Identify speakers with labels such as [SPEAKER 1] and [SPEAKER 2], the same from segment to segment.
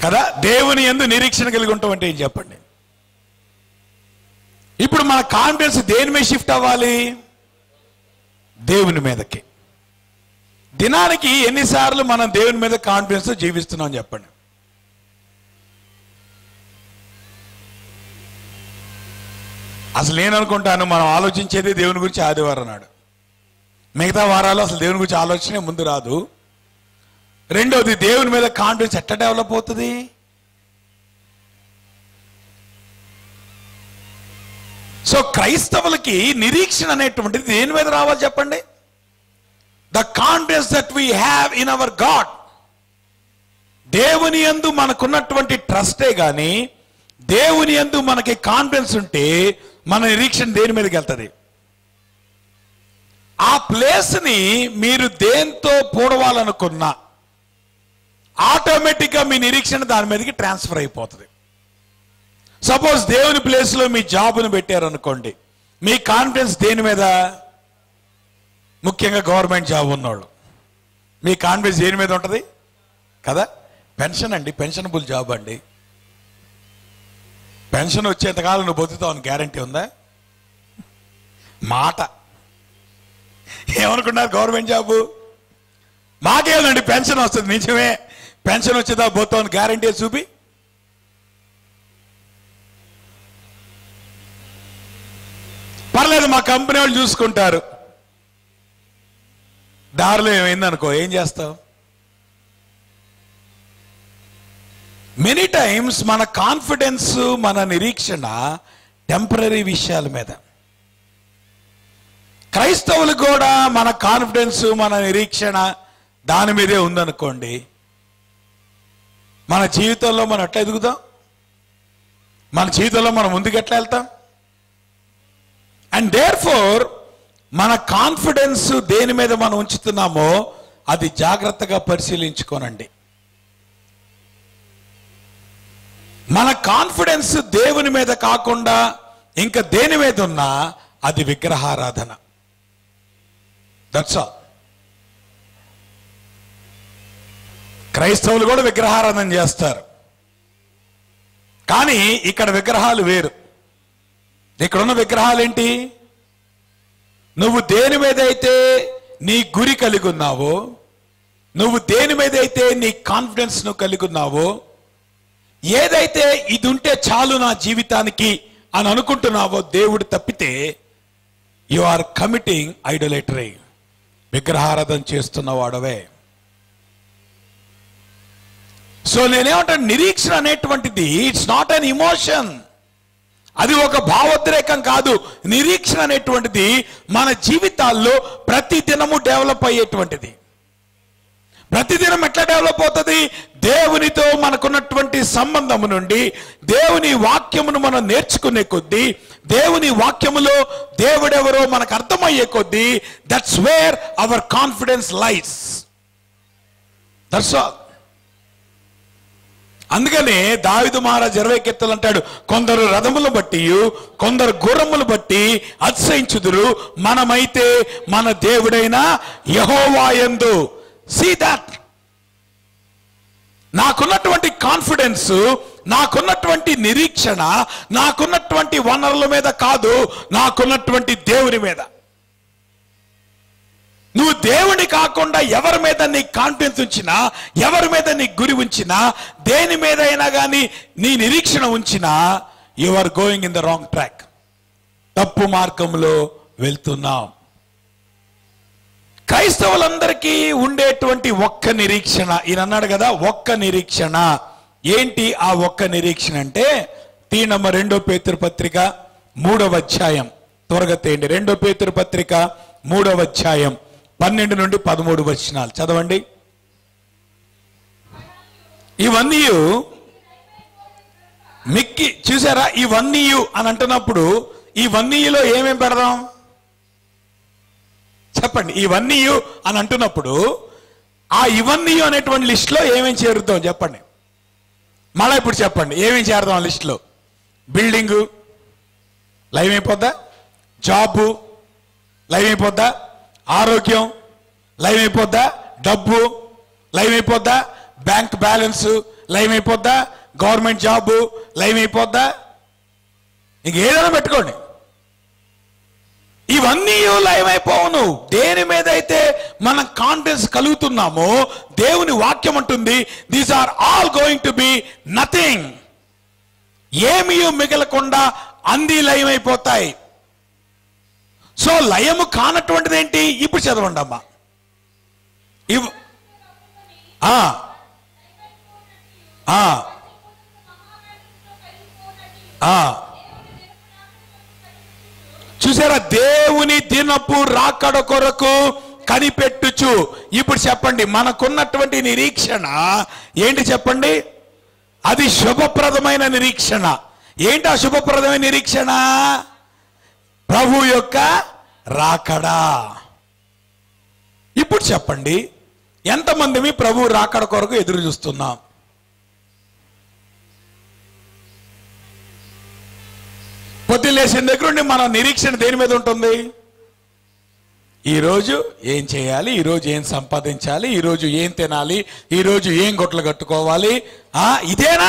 [SPEAKER 1] కదా దేవుని ఎందు నిరీక్షణ కలిగి ఉంటాం అంటే ఏం చెప్పండి ఇప్పుడు మన కాన్ఫిడెన్స్ దేని మీద షిఫ్ట్ అవ్వాలి దేవుని మీదకి దినానికి ఎన్నిసార్లు మనం దేవుని మీద కాన్ఫిడెన్స్ జీవిస్తున్నాం చెప్పండి అసలు నేను అనుకుంటాను మనం ఆలోచించేది దేవుని గురించి ఆదివారం నాడు మిగతా వారాలు అసలు దేవుని గురించి ఆలోచనే ముందు రాదు రెండోది దేవుని మీద కాన్ఫిడెన్స్ ఎట్లా డెవలప్ అవుతుంది సో క్రైస్తవులకి నిరీక్షణ అనేటువంటిది దేని మీద రావాలి చెప్పండి the confidence that we have in our God దేవుని యందు మనకున్నటువంటి ట్రస్టే గాని దేవుని యందు మనకి కాన్ఫిడెన్స్ ఉంటే మన నిరీక్షణ దేని మీదకి వెళ్తుంది ఆ ప్లేస్ని మీరు దేంతో పూడవాలనుకున్నా ఆటోమేటిక్గా మీ నిరీక్షణ దాని మీదకి ట్రాన్స్ఫర్ అయిపోతుంది సపోజ్ దేవుని ప్లేస్లో మీ జాబ్ను పెట్టారనుకోండి మీ కాన్ఫిడెన్స్ దేని మీద ముఖ్యంగా గవర్నమెంట్ జాబ్ ఉన్నవాళ్ళు మీ కాన్ఫిడెన్స్ దేని మీద ఉంటుంది కదా పెన్షన్ అండి పెన్షనబుల్ జాబ్ అండి పెన్షన్ వచ్చేంతకాలం నువ్వు బతుకుతావు గ్యారంటీ ఉందా మాట ఏమనుకున్నారు గవర్నమెంట్ జాబు మాకేమండి పెన్షన్ వస్తుంది నిజమే పెన్షన్ వచ్చేదా పోతావు గ్యారంటీ చూపి పర్లేదు మా కంపెనీ వాళ్ళు చూసుకుంటారు దారిలో ఏమైందనుకో ఏం చేస్తావు మెనీ టైమ్స్ మన కాన్ఫిడెన్స్ మన నిరీక్షణ టెంపరీ విషయాల మీద క్రైస్తవులు కూడా మన కాన్ఫిడెన్స్ మన నిరీక్షణ దాని మీదే ఉందనుకోండి మన జీవితంలో మనం ఎట్లా ఎదుగుతాం మన జీవితంలో మనం ముందుకు ఎట్లా వెళ్తాం అండ్ దేర్ ఫోర్ మన కాన్ఫిడెన్స్ దేని మీద మనం ఉంచుతున్నామో అది జాగ్రత్తగా పరిశీలించుకోనండి మన కాన్ఫిడెన్స్ దేవుని మీద కాకుండా ఇంకా దేని మీద ఉన్నా అది విగ్రహారాధన దట్స్ ఆల్ క్రైస్తవులు కూడా విగ్రహారాధన చేస్తారు కానీ ఇక్కడ విగ్రహాలు వేరు ఇక్కడ ఉన్న విగ్రహాలు ఏంటి నువ్వు దేని మీద అయితే నీ గురి కలిగి ఉన్నావో నువ్వు దేని మీద అయితే నీ కాన్ఫిడెన్స్ నువ్వు కలిగి ఉన్నావో ఏదైతే ఇది ఉంటే చాలు నా జీవితానికి అని అనుకుంటున్నావో దేవుడు తప్పితే యు ఆర్ కమిటింగ్ ఐడోలేటరీ విగ్రహారాధన చేస్తున్న వాడవే సో నేనేమంటాను నిరీక్షణ అనేటువంటిది ఇట్స్ నాట్ అన్ ఇమోషన్ అది ఒక భావోద్రేకం కాదు నిరీక్షణ అనేటువంటిది మన జీవితాల్లో ప్రతి దినము డెవలప్ అయ్యేటువంటిది ప్రతిదినం ఎట్లా డెవలప్ అవుతుంది దేవునితో మనకున్నటువంటి సంబంధము నుండి దేవుని వాక్యమును మనం నేర్చుకునే కొద్దీ దేవుని వాక్యములో దేవుడెవరో మనకు అర్థమయ్యే కొద్దీ that's where our confidence lies that's all అందుకనే దావిదు మహారాజ్ ఇరవై కీర్తలు అంటాడు కొందరు రథములు బట్టి కొందరు గుర్రములు బట్టి అతిశయించుదురు మనమైతే మన దేవుడైన యహోవాయందు సీ దాట్ నాకున్నటువంటి కాన్ఫిడెన్స్ నాకున్నటువంటి నిరీక్షణ నాకున్నటువంటి వనరుల మీద కాదు నాకున్నటువంటి దేవుని మీద నువ్వు దేవుని కాకుండా ఎవరి మీద నీ కాన్ఫిడెన్స్ ఉంచినా ఎవరి మీద నీ గురి ఉంచినా దేని మీద అయినా కానీ నీ నిరీక్షణ ఉంచినా you are going in the wrong track తప్పు మార్గంలో వెళ్తున్నాం క్రైస్తవులందరికీ ఉండేటువంటి ఒక్క నిరీక్షణ ఈయన అన్నాడు కదా ఒక్క నిరీక్షణ ఏంటి ఆ ఒక్క నిరీక్షణ అంటే తీనమ్మ రెండో పేతురు పత్రిక మూడవ అధ్యాయం త్వరగా తేండి రెండో పేతురు పత్రిక మూడవ అధ్యాయం పన్నెండు నుండి పదమూడు వచనాలు చదవండి ఇవన్నీ మిక్కి చూసారా ఇవన్నీ అని అంటున్నప్పుడు ఇవన్నీలో ఏమేం పెడదాం చెప్పండి ఇవన్నీ అని అంటున్నప్పుడు ఆ ఇవన్నీ అనేటువంటి లిస్టులో ఏమేం చేరుద్దాం చెప్పండి మళ్ళీ ఇప్పుడు చెప్పండి ఏమేం చేరుదాం ఆ లిస్టులో బిల్డింగు లైవ్ అయిపోద్దా జాబు లైవ్ అయిపోద్దా ఆరోగ్యం లైవ్ అయిపోద్దా డబ్బు లైవ్ అయిపోద్దా బ్యాంక్ బ్యాలెన్స్ లైవ్ అయిపోద్దా గవర్నమెంట్ జాబ్ లైవ్ అయిపోద్దా ఇంక ఏదైనా పెట్టుకోండి ఇవన్నీ లైవ్ అయిపోవును దేని మీద అయితే మనం కాన్ఫిడెన్స్ కలుగుతున్నామో దేవుని వాక్యం అంటుంది these are all going to be nothing ఏమీ మిగలకుండా అంది లయం అయిపోతాయి సో లయము కానటువంటిది ఏంటి ఇప్పుడు చదవండి అమ్మా ఇవ్ ఆ, ఆ, ఆ. చూసారా దేవుని దినపు రాకడ కొరకు కనిపెట్టుచు ఇప్పుడు చెప్పండి మనకున్నటువంటి నిరీక్షణ ఏంటి చెప్పండి అది శుభప్రదమైన నిరీక్షణ ఏంటి ఆ శుభప్రదమైన నిరీక్షణ ప్రభు యొక్క రాకడా ఇప్పుడు చెప్పండి ఎంతమంది మీ ప్రభు రాకడ కొరకు ఎదురు చూస్తున్నాం పొద్దున్న లేచిన దగ్గర నుండి మన నిరీక్షణ దేని మీద ఉంటుంది ఈరోజు ఏం చేయాలి ఈరోజు ఏం సంపాదించాలి ఈరోజు ఏం తినాలి ఈరోజు ఏం గొట్లు కట్టుకోవాలి ఆ ఇదేనా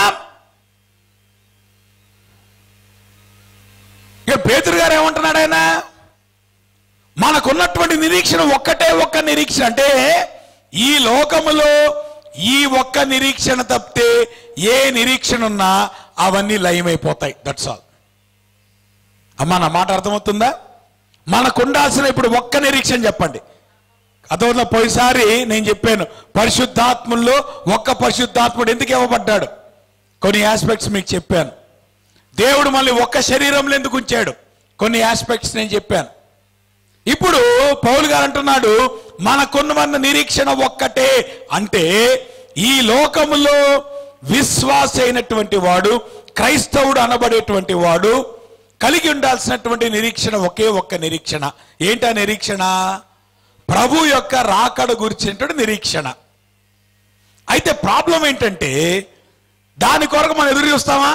[SPEAKER 1] ఇక పేతురు గారు ఏమంటున్నాడు ఆయన మనకున్నటువంటి నిరీక్షణ ఒక్కటే ఒక్క నిరీక్షణ అంటే ఈ లోకములో ఈ ఒక్క నిరీక్షణ తప్పితే ఏ నిరీక్షణ ఉన్నా అవన్నీ లయమైపోతాయి దట్స్ ఆల్ అమ్మా నా మాట అర్థమవుతుందా మనకు ఉండాల్సిన ఇప్పుడు ఒక్క నిరీక్షణ చెప్పండి అదోలో పోయిసారి నేను చెప్పాను పరిశుద్ధాత్ముల్లో ఒక్క పరిశుద్ధాత్ముడు ఎందుకు ఇవ్వబడ్డాడు కొన్ని ఆస్పెక్ట్స్ మీకు చెప్పాను దేవుడు మళ్ళీ ఒక్క శరీరంలో ఎందుకు ఉంచాడు కొన్ని ఆస్పెక్ట్స్ నేను చెప్పాను ఇప్పుడు పౌలు గారు అంటున్నాడు మనకున్న నిరీక్షణ ఒక్కటే అంటే ఈ లోకములో విశ్వాస అయినటువంటి వాడు క్రైస్తవుడు అనబడేటువంటి వాడు కలిగి ఉండాల్సినటువంటి నిరీక్షణ ఒకే ఒక్క నిరీక్షణ ఏంటా నిరీక్షణ ప్రభు యొక్క రాకడ గురించినటువంటి నిరీక్షణ అయితే ప్రాబ్లం ఏంటంటే దాని కొరకు మనం ఎదురు చూస్తామా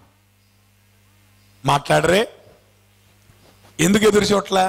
[SPEAKER 1] మాట్లాడరే ఎందుకు ఎదురు చూడట్లా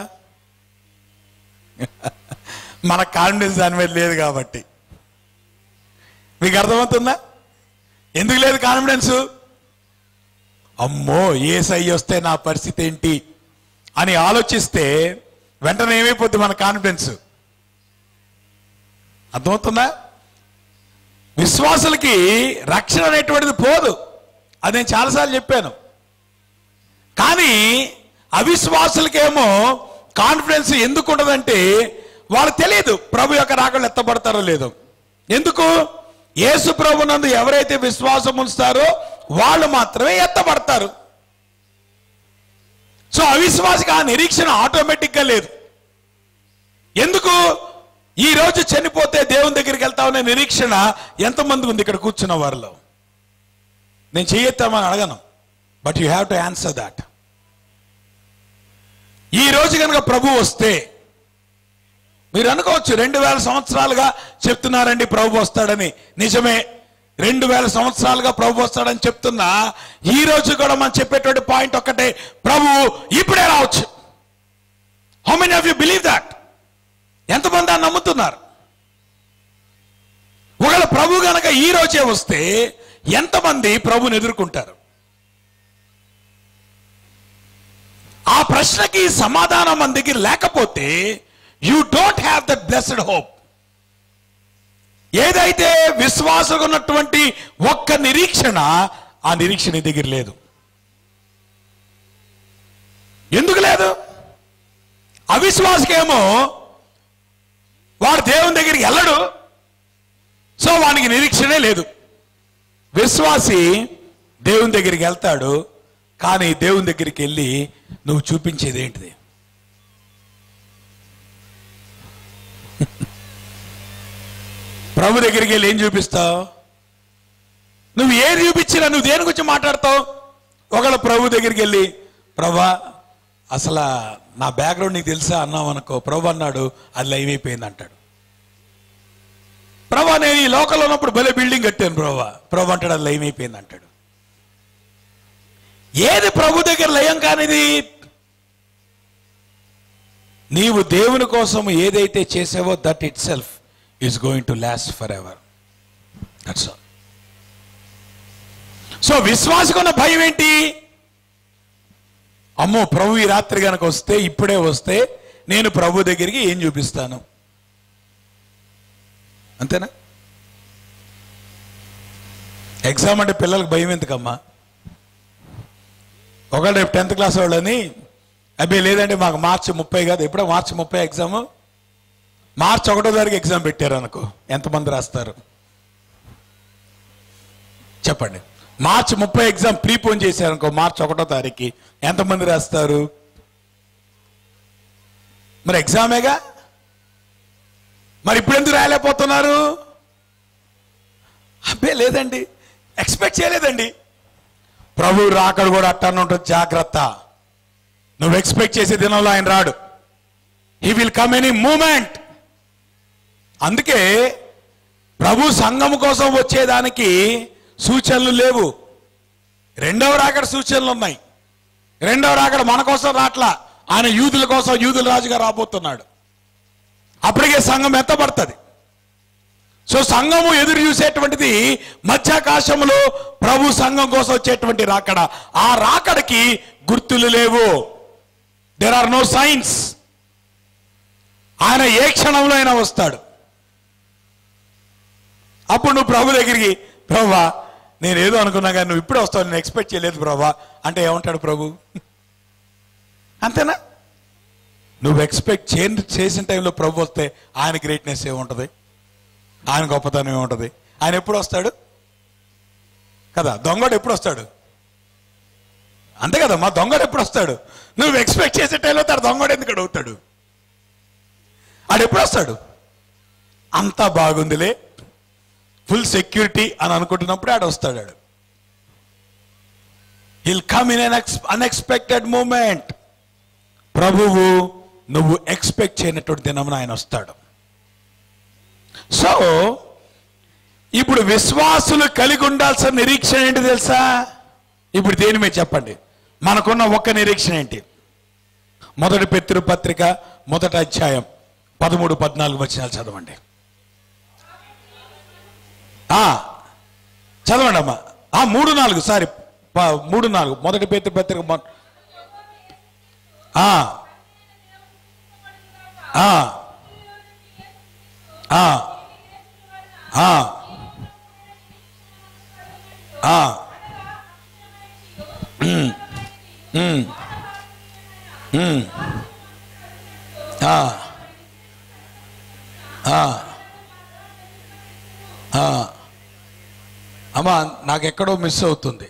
[SPEAKER 1] మన కాన్ఫిడెన్స్ దాని మీద లేదు కాబట్టి మీకు అర్థమవుతుందా ఎందుకు లేదు కాన్ఫిడెన్స్ అమ్మో ఏ సై వస్తే నా పరిస్థితి ఏంటి అని ఆలోచిస్తే వెంటనే ఏమైపోద్ది మన కాన్ఫిడెన్స్ అర్థమవుతుందా విశ్వాసులకి రక్షణ అనేటువంటిది పోదు అది నేను చాలాసార్లు చెప్పాను కానీ అవిశ్వాసులకేమో కాన్ఫిడెన్స్ ఎందుకు ఉండదంటే వాళ్ళకి తెలియదు ప్రభు యొక్క రాకలు ఎత్తబడతారో లేదో ఎందుకు యేసు ప్రభు నందు ఎవరైతే విశ్వాసం ఉంచుతారో వాళ్ళు మాత్రమే ఎత్తబడతారు సో అవిశ్వాసికి ఆ నిరీక్షణ ఆటోమేటిక్గా లేదు ఎందుకు ఈ రోజు చనిపోతే దేవుని దగ్గరికి వెళ్తామనే నిరీక్షణ ఎంతమంది ఉంది ఇక్కడ కూర్చున్న వారిలో నేను చేయొత్తామని అడగను but you have to answer that ఈ రోజు కనుక ప్రభు వస్తే మీరు అనుకోవచ్చు రెండు వేల సంవత్సరాలుగా చెప్తున్నారండి ప్రభు వస్తాడని నిజమే రెండు వేల సంవత్సరాలుగా ప్రభు వస్తాడని చెప్తున్నా ఈ రోజు కూడా మనం చెప్పేటువంటి పాయింట్ ఒక్కటే ప్రభు ఇప్పుడే రావచ్చు how many of you believe that ఎంతమంది దాన్ని నమ్ముతున్నారు ఒకవేళ ప్రభు గనక ఈ రోజే వస్తే ఎంతమంది ప్రభుని ఎదుర్కొంటారు ఆ ప్రశ్నకి సమాధానం మన దగ్గర లేకపోతే you don't have that blessed hope ఏదైతే విశ్వాసం ఉన్నటువంటి ఒక్క నిరీక్షణ ఆ నిరీక్షణ నీ దగ్గర లేదు ఎందుకు లేదు అవిశ్వాసకేమో వాడు దేవుని దగ్గరికి వెళ్ళడు సో వానికి నిరీక్షణే లేదు విశ్వాసి దేవుని దగ్గరికి వెళ్తాడు కానీ దేవుని దగ్గరికి వెళ్ళి నువ్వు చూపించేది ఏంటిది ప్రభు దగ్గరికి వెళ్ళి ఏం చూపిస్తావు నువ్వు ఏది చూపించినా నువ్వు దేని గురించి మాట్లాడతావు ఒకళ్ళ ప్రభు దగ్గరికి వెళ్ళి ప్రభా అసలు నా బ్యాక్గ్రౌండ్ నీకు తెలుసా అన్నావు అనుకో ప్రభు అన్నాడు అది లైవ్ అయిపోయింది అంటాడు ప్రభా నేను ఈ లోకల్లో ఉన్నప్పుడు భలే బిల్డింగ్ కట్టాను ప్రభా ప్రభు అంటాడు అది లైవ్ అయిపోయింది అంటాడు ఏది ప్రభు దగ్గర లయం కానిది నీవు దేవుని కోసం ఏదైతే చేసావో that itself is going to last forever that's all so విశ్వాసకున్న భయం ఏంటి అమ్మో ప్రభు ఈ రాత్రి కనుక వస్తే ఇప్పుడే వస్తే నేను ప్రభు దగ్గరికి ఏం చూపిస్తాను అంతేనా ఎగ్జామ్ అంటే పిల్లలకు భయం ఎందుకమ్మా ఒకళ్ళు రేపు టెన్త్ క్లాస్ వాళ్ళని అబ్బాయి లేదంటే మాకు మార్చి ముప్పై కాదు ఎప్పుడో మార్చి ముప్పై ఎగ్జామ్ మార్చి ఒకటో తారీఖు ఎగ్జామ్ పెట్టారు అనుకో ఎంతమంది రాస్తారు చెప్పండి మార్చి ముప్పై ఎగ్జామ్ ప్రీపోన్ చేశారు అనుకో మార్చి ఒకటో తారీఖుకి ఎంతమంది రాస్తారు మరి ఎగ్జామేగా మరి ఇప్పుడు ఎందుకు రాయలేకపోతున్నారు అబ్బే లేదండి ఎక్స్పెక్ట్ చేయలేదండి ప్రభు రాకడ కూడా అట్టాను ఉంటుంది జాగ్రత్త నువ్వు ఎక్స్పెక్ట్ చేసే దినంలో ఆయన రాడు he will come any moment అందుకే ప్రభు సంఘం కోసం వచ్చేదానికి సూచనలు లేవు రెండవ రాకడ సూచనలు ఉన్నాయి రెండవ రాకడ మన కోసం రాట్లా ఆయన యూదుల కోసం యూదుల రాజుగా రాబోతున్నాడు అప్పటికే సంఘం ఎత్తబడుతుంది సో సంఘము ఎదురు చూసేటువంటిది మధ్యాకాశములో ప్రభు సంఘం కోసం వచ్చేటువంటి రాకడ ఆ రాకడకి గుర్తులు లేవు దెర్ ఆర్ నో సైన్స్ ఆయన ఏ క్షణంలో అయినా వస్తాడు అప్పుడు నువ్వు ప్రభు దగ్గరికి ప్రభా నేను ఏదో అనుకున్నా కానీ నువ్వు ఇప్పుడే వస్తావు నేను ఎక్స్పెక్ట్ చేయలేదు ప్రభా అంటే ఏమంటాడు ప్రభు అంతేనా నువ్వు ఎక్స్పెక్ట్ చే చేసిన టైంలో ప్రభు వస్తే ఆయన గ్రేట్నెస్ ఏముంటుంది ఆయన గొప్పతనం ఏముంటుంది ఆయన ఎప్పుడు వస్తాడు కదా దొంగడు ఎప్పుడు వస్తాడు అంతే కదా మా దొంగడు ఎప్పుడు వస్తాడు నువ్వు ఎక్స్పెక్ట్ చేసే టైంలో తాడు దొంగడు ఎందుకు అవుతాడు ఆడు ఎప్పుడు వస్తాడు అంతా బాగుందిలే ఫుల్ సెక్యూరిటీ అని అనుకుంటున్నప్పుడే ఆడు వస్తాడు ఆడు he'll come in an unexpected moment ప్రభువు నువ్వు ఎక్స్పెక్ట్ చేయనటువంటి దినమున ఆయన వస్తాడు సో ఇప్పుడు విశ్వాసులు కలిగి ఉండాల్సిన నిరీక్షణ ఏంటి తెలుసా ఇప్పుడు దేని మీద చెప్పండి మనకున్న ఒక్క నిరీక్షణ ఏంటి మొదటి పెత్తిరు పత్రిక మొదటి అధ్యాయం పదమూడు పద్నాలుగు వచనాలు చదవండి ఆ, చదవండి అమ్మా ఆ, మూడు నాలుగు సారీ ప- మూడు నాలుగు మొదటి పేతృ పత్రిక మొ- ఆ. ఆ. ఆ. ఆ. ఆ. ఉమ్. ఉమ్. ఉమ్. ఆ. ఆ. ఆ. అమ్మా నాకెక్కడో మిస్ అవుతుంది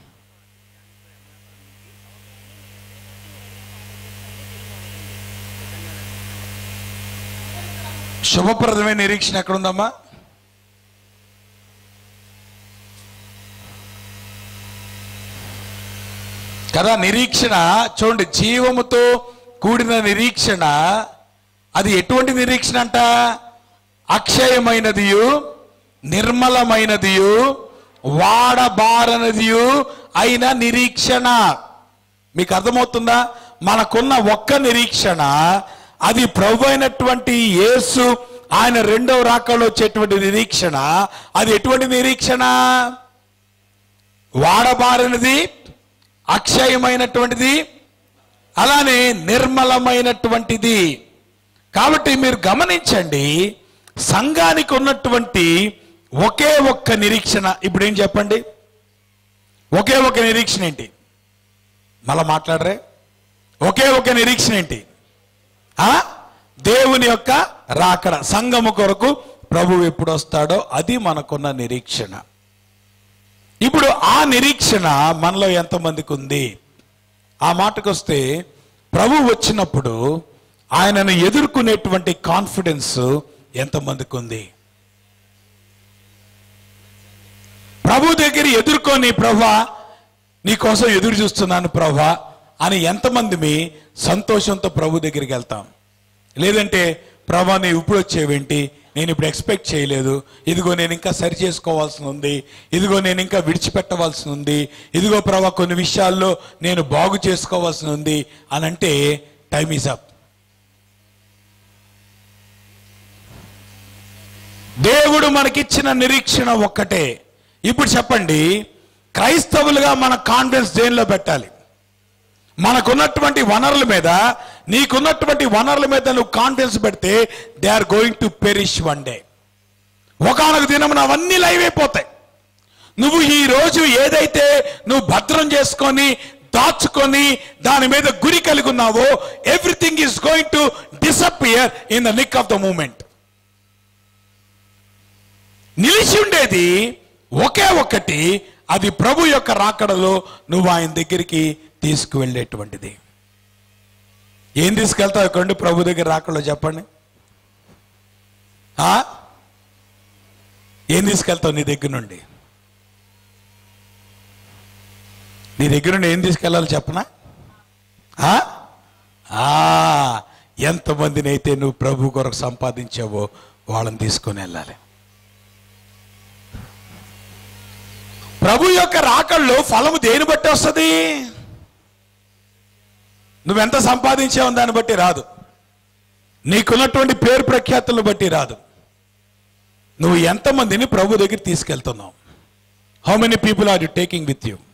[SPEAKER 1] శుభప్రదమైన నిరీక్షణ ఎక్కడుందమ్మా కదా నిరీక్షణ చూడండి జీవముతో కూడిన నిరీక్షణ అది ఎటువంటి నిరీక్షణ అంట అక్షయమైనదియు నిర్మలమైనదియు వాడబారనదియు అయిన నిరీక్షణ మీకు అర్థమవుతుందా మనకున్న ఒక్క నిరీక్షణ అది ప్రభు అయినటువంటి యేసు ఆయన రెండవ రాకలో వచ్చేటువంటి నిరీక్షణ అది ఎటువంటి నిరీక్షణ వాడబారినది అక్షయమైనటువంటిది అలానే నిర్మలమైనటువంటిది కాబట్టి మీరు గమనించండి సంఘానికి ఉన్నటువంటి ఒకే ఒక్క నిరీక్షణ ఇప్పుడు ఏం చెప్పండి ఒకే ఒక నిరీక్షణ ఏంటి మళ్ళా మాట్లాడరే ఒకే ఒక నిరీక్షణ ఏంటి ఆ దేవుని యొక్క రాకడ సంఘము కొరకు ప్రభు ఎప్పుడు వస్తాడో అది మనకున్న నిరీక్షణ ఇప్పుడు ఆ నిరీక్షణ మనలో ఎంతమందికి ఉంది ఆ మాటకు వస్తే ప్రభు వచ్చినప్పుడు ఆయనను ఎదుర్కొనేటువంటి కాన్ఫిడెన్స్ ఎంతమందికి ఉంది ప్రభు దగ్గర ఎదుర్కొని ప్రభా నీకోసం ఎదురు చూస్తున్నాను ప్రభా అని ఎంతమంది మీ సంతోషంతో ప్రభు దగ్గరికి వెళ్తాం లేదంటే ప్రభా నీవు ఇప్పుడు వచ్చేవేంటి నేను ఇప్పుడు ఎక్స్పెక్ట్ చేయలేదు ఇదిగో నేను ఇంకా సరి చేసుకోవాల్సి ఉంది ఇదిగో నేను ఇంకా విడిచిపెట్టవలసి ఉంది ఇదిగో ప్రభా కొన్ని విషయాల్లో నేను బాగు చేసుకోవాల్సి ఉంది అని అంటే టైమ్ ఈజ్ అప్ దేవుడు మనకిచ్చిన నిరీక్షణ ఒక్కటే ఇప్పుడు చెప్పండి క్రైస్తవులుగా మన కాన్ఫిడెన్స్ దేనిలో పెట్టాలి మనకున్నటువంటి వనరుల మీద నీకున్నటువంటి వనరుల మీద నువ్వు కాన్ఫిడెన్స్ పెడితే they are going to perish one day ఒకనొక దినమున అవన్నీ లైవ్ అయిపోతాయి నువ్వు ఈ రోజు ఏదైతే నువ్వు భద్రం చేసుకొని దాచుకొని దాని మీద గురి కలిగి ఉన్నావో everything is going to disappear in the nick of the moment నిలిచి ఉండేది ఒకే ఒక్కటి అది ప్రభు యొక్క రాకడలో నువ్వు ఆయన దగ్గరికి తీసుకువెళ్ళేటువంటిది ఏం తీసుకెళ్తావు కండి ప్రభు దగ్గర రాకడలో చెప్పండి ఆ? ఏం తీసుకెళ్తావు నీ దగ్గర నుండి నీ దగ్గర నుండి ఏం తీసుకెళ్ళాలి చెప్పనా ఆ? ఆ, ఎంతమందిని అయితే నువ్వు ప్రభు కొరకు సంపాదించావో వాళ్ళని తీసుకొని వెళ్ళాలి ప్రభు యొక్క రాకల్లో ఫలము దేని బట్టి వస్తుంది నువ్వెంత సంపాదించావు దాన్ని బట్టి రాదు నీకున్నటువంటి పేరు ప్రఖ్యాతులను బట్టి రాదు నువ్వు ఎంతమందిని ప్రభు దగ్గర తీసుకెళ్తున్నావు how many people are you taking with you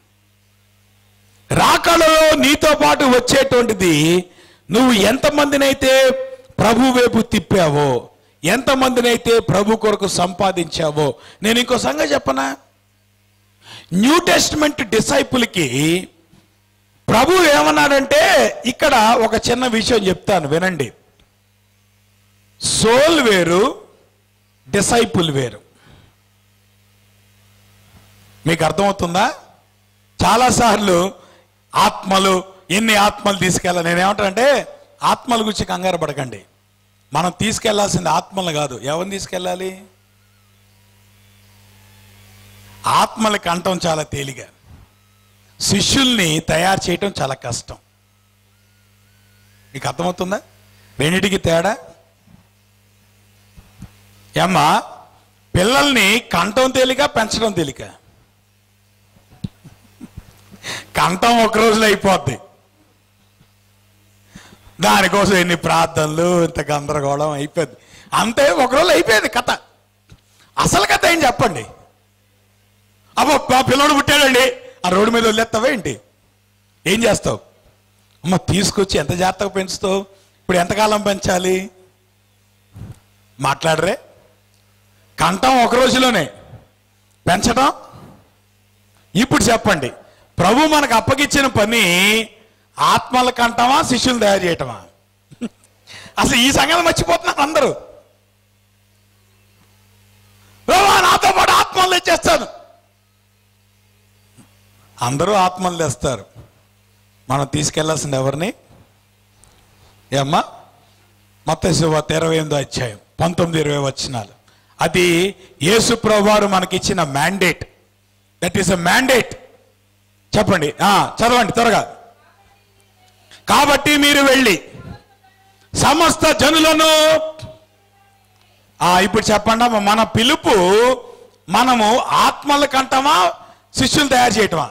[SPEAKER 1] రాకలలో నీతో పాటు వచ్చేటువంటిది నువ్వు ఎంతమందినైతే ప్రభు వైపు తిప్పావో ఎంతమందినైతే ప్రభు కొరకు సంపాదించావో నేను ఇంకో సంగతి చెప్పనా న్యూ టెస్ట్మెంట్ డిసైపుల్కి ప్రభు ఏమన్నాడంటే ఇక్కడ ఒక చిన్న విషయం చెప్తాను వినండి సోల్ వేరు డిసైపుల్ వేరు మీకు అర్థమవుతుందా చాలాసార్లు ఆత్మలు ఎన్ని ఆత్మలు తీసుకెళ్ళాలి నేనేమంటానంటే ఆత్మల గురించి కంగారు పడకండి మనం తీసుకెళ్లాల్సింది ఆత్మలు కాదు ఎవరిని తీసుకెళ్ళాలి ఆత్మలకి అంటం చాలా తేలిక శిష్యుల్ని తయారు చేయటం చాలా కష్టం మీకు అర్థమవుతుందా రెండిటికి తేడా ఏమ్మా పిల్లల్ని కంటం తేలిక పెంచడం తేలిక కంఠం ఒక రోజులో అయిపోద్ది దానికోసం ఎన్ని ప్రార్థనలు ఇంత గందరగోళం అయిపోద్ది అంతే ఒక రోజు అయిపోయింది కథ అసలు కథ ఏం చెప్పండి అబ్బో మా పిల్లడు పుట్టాడండి ఆ రోడ్డు మీద వదిలేస్తావా ఏంటి ఏం చేస్తావు అమ్మ తీసుకొచ్చి ఎంత జాగ్రత్తగా పెంచుతావు ఇప్పుడు ఎంతకాలం పెంచాలి మాట్లాడరే కంఠం ఒక రోజులోనే పెంచడం ఇప్పుడు చెప్పండి ప్రభు మనకు అప్పగిచ్చిన పని ఆత్మల కంటమా శిష్యులు తయారు చేయటమా అసలు ఈ సంగతి మర్చిపోతున్నారు అందరూ "ప్రభు, నాతో పాటు ఆత్మలు తెచ్చేస్తాను అందరూ ఆత్మలు తెస్తారు మనం తీసుకెళ్లాల్సింది ఎవరిని ఏమ్మా మొత్తం శుభార్త ఇరవై ఎనిమిదో అధ్యాయం పంతొమ్మిది ఇరవై వచ్చినాలు అది యేసు ప్రభువారు మనకిచ్చిన mandate that is a mandate చెప్పండి ఆ, చదవండి త్వరగా కాబట్టి మీరు వెళ్ళి సమస్త జనులను ఆ, ఇప్పుడు చెప్పండి అమ్మ, మన పిలుపు మనము ఆత్మల కంటమా శిష్యులు తయారు చేయటమా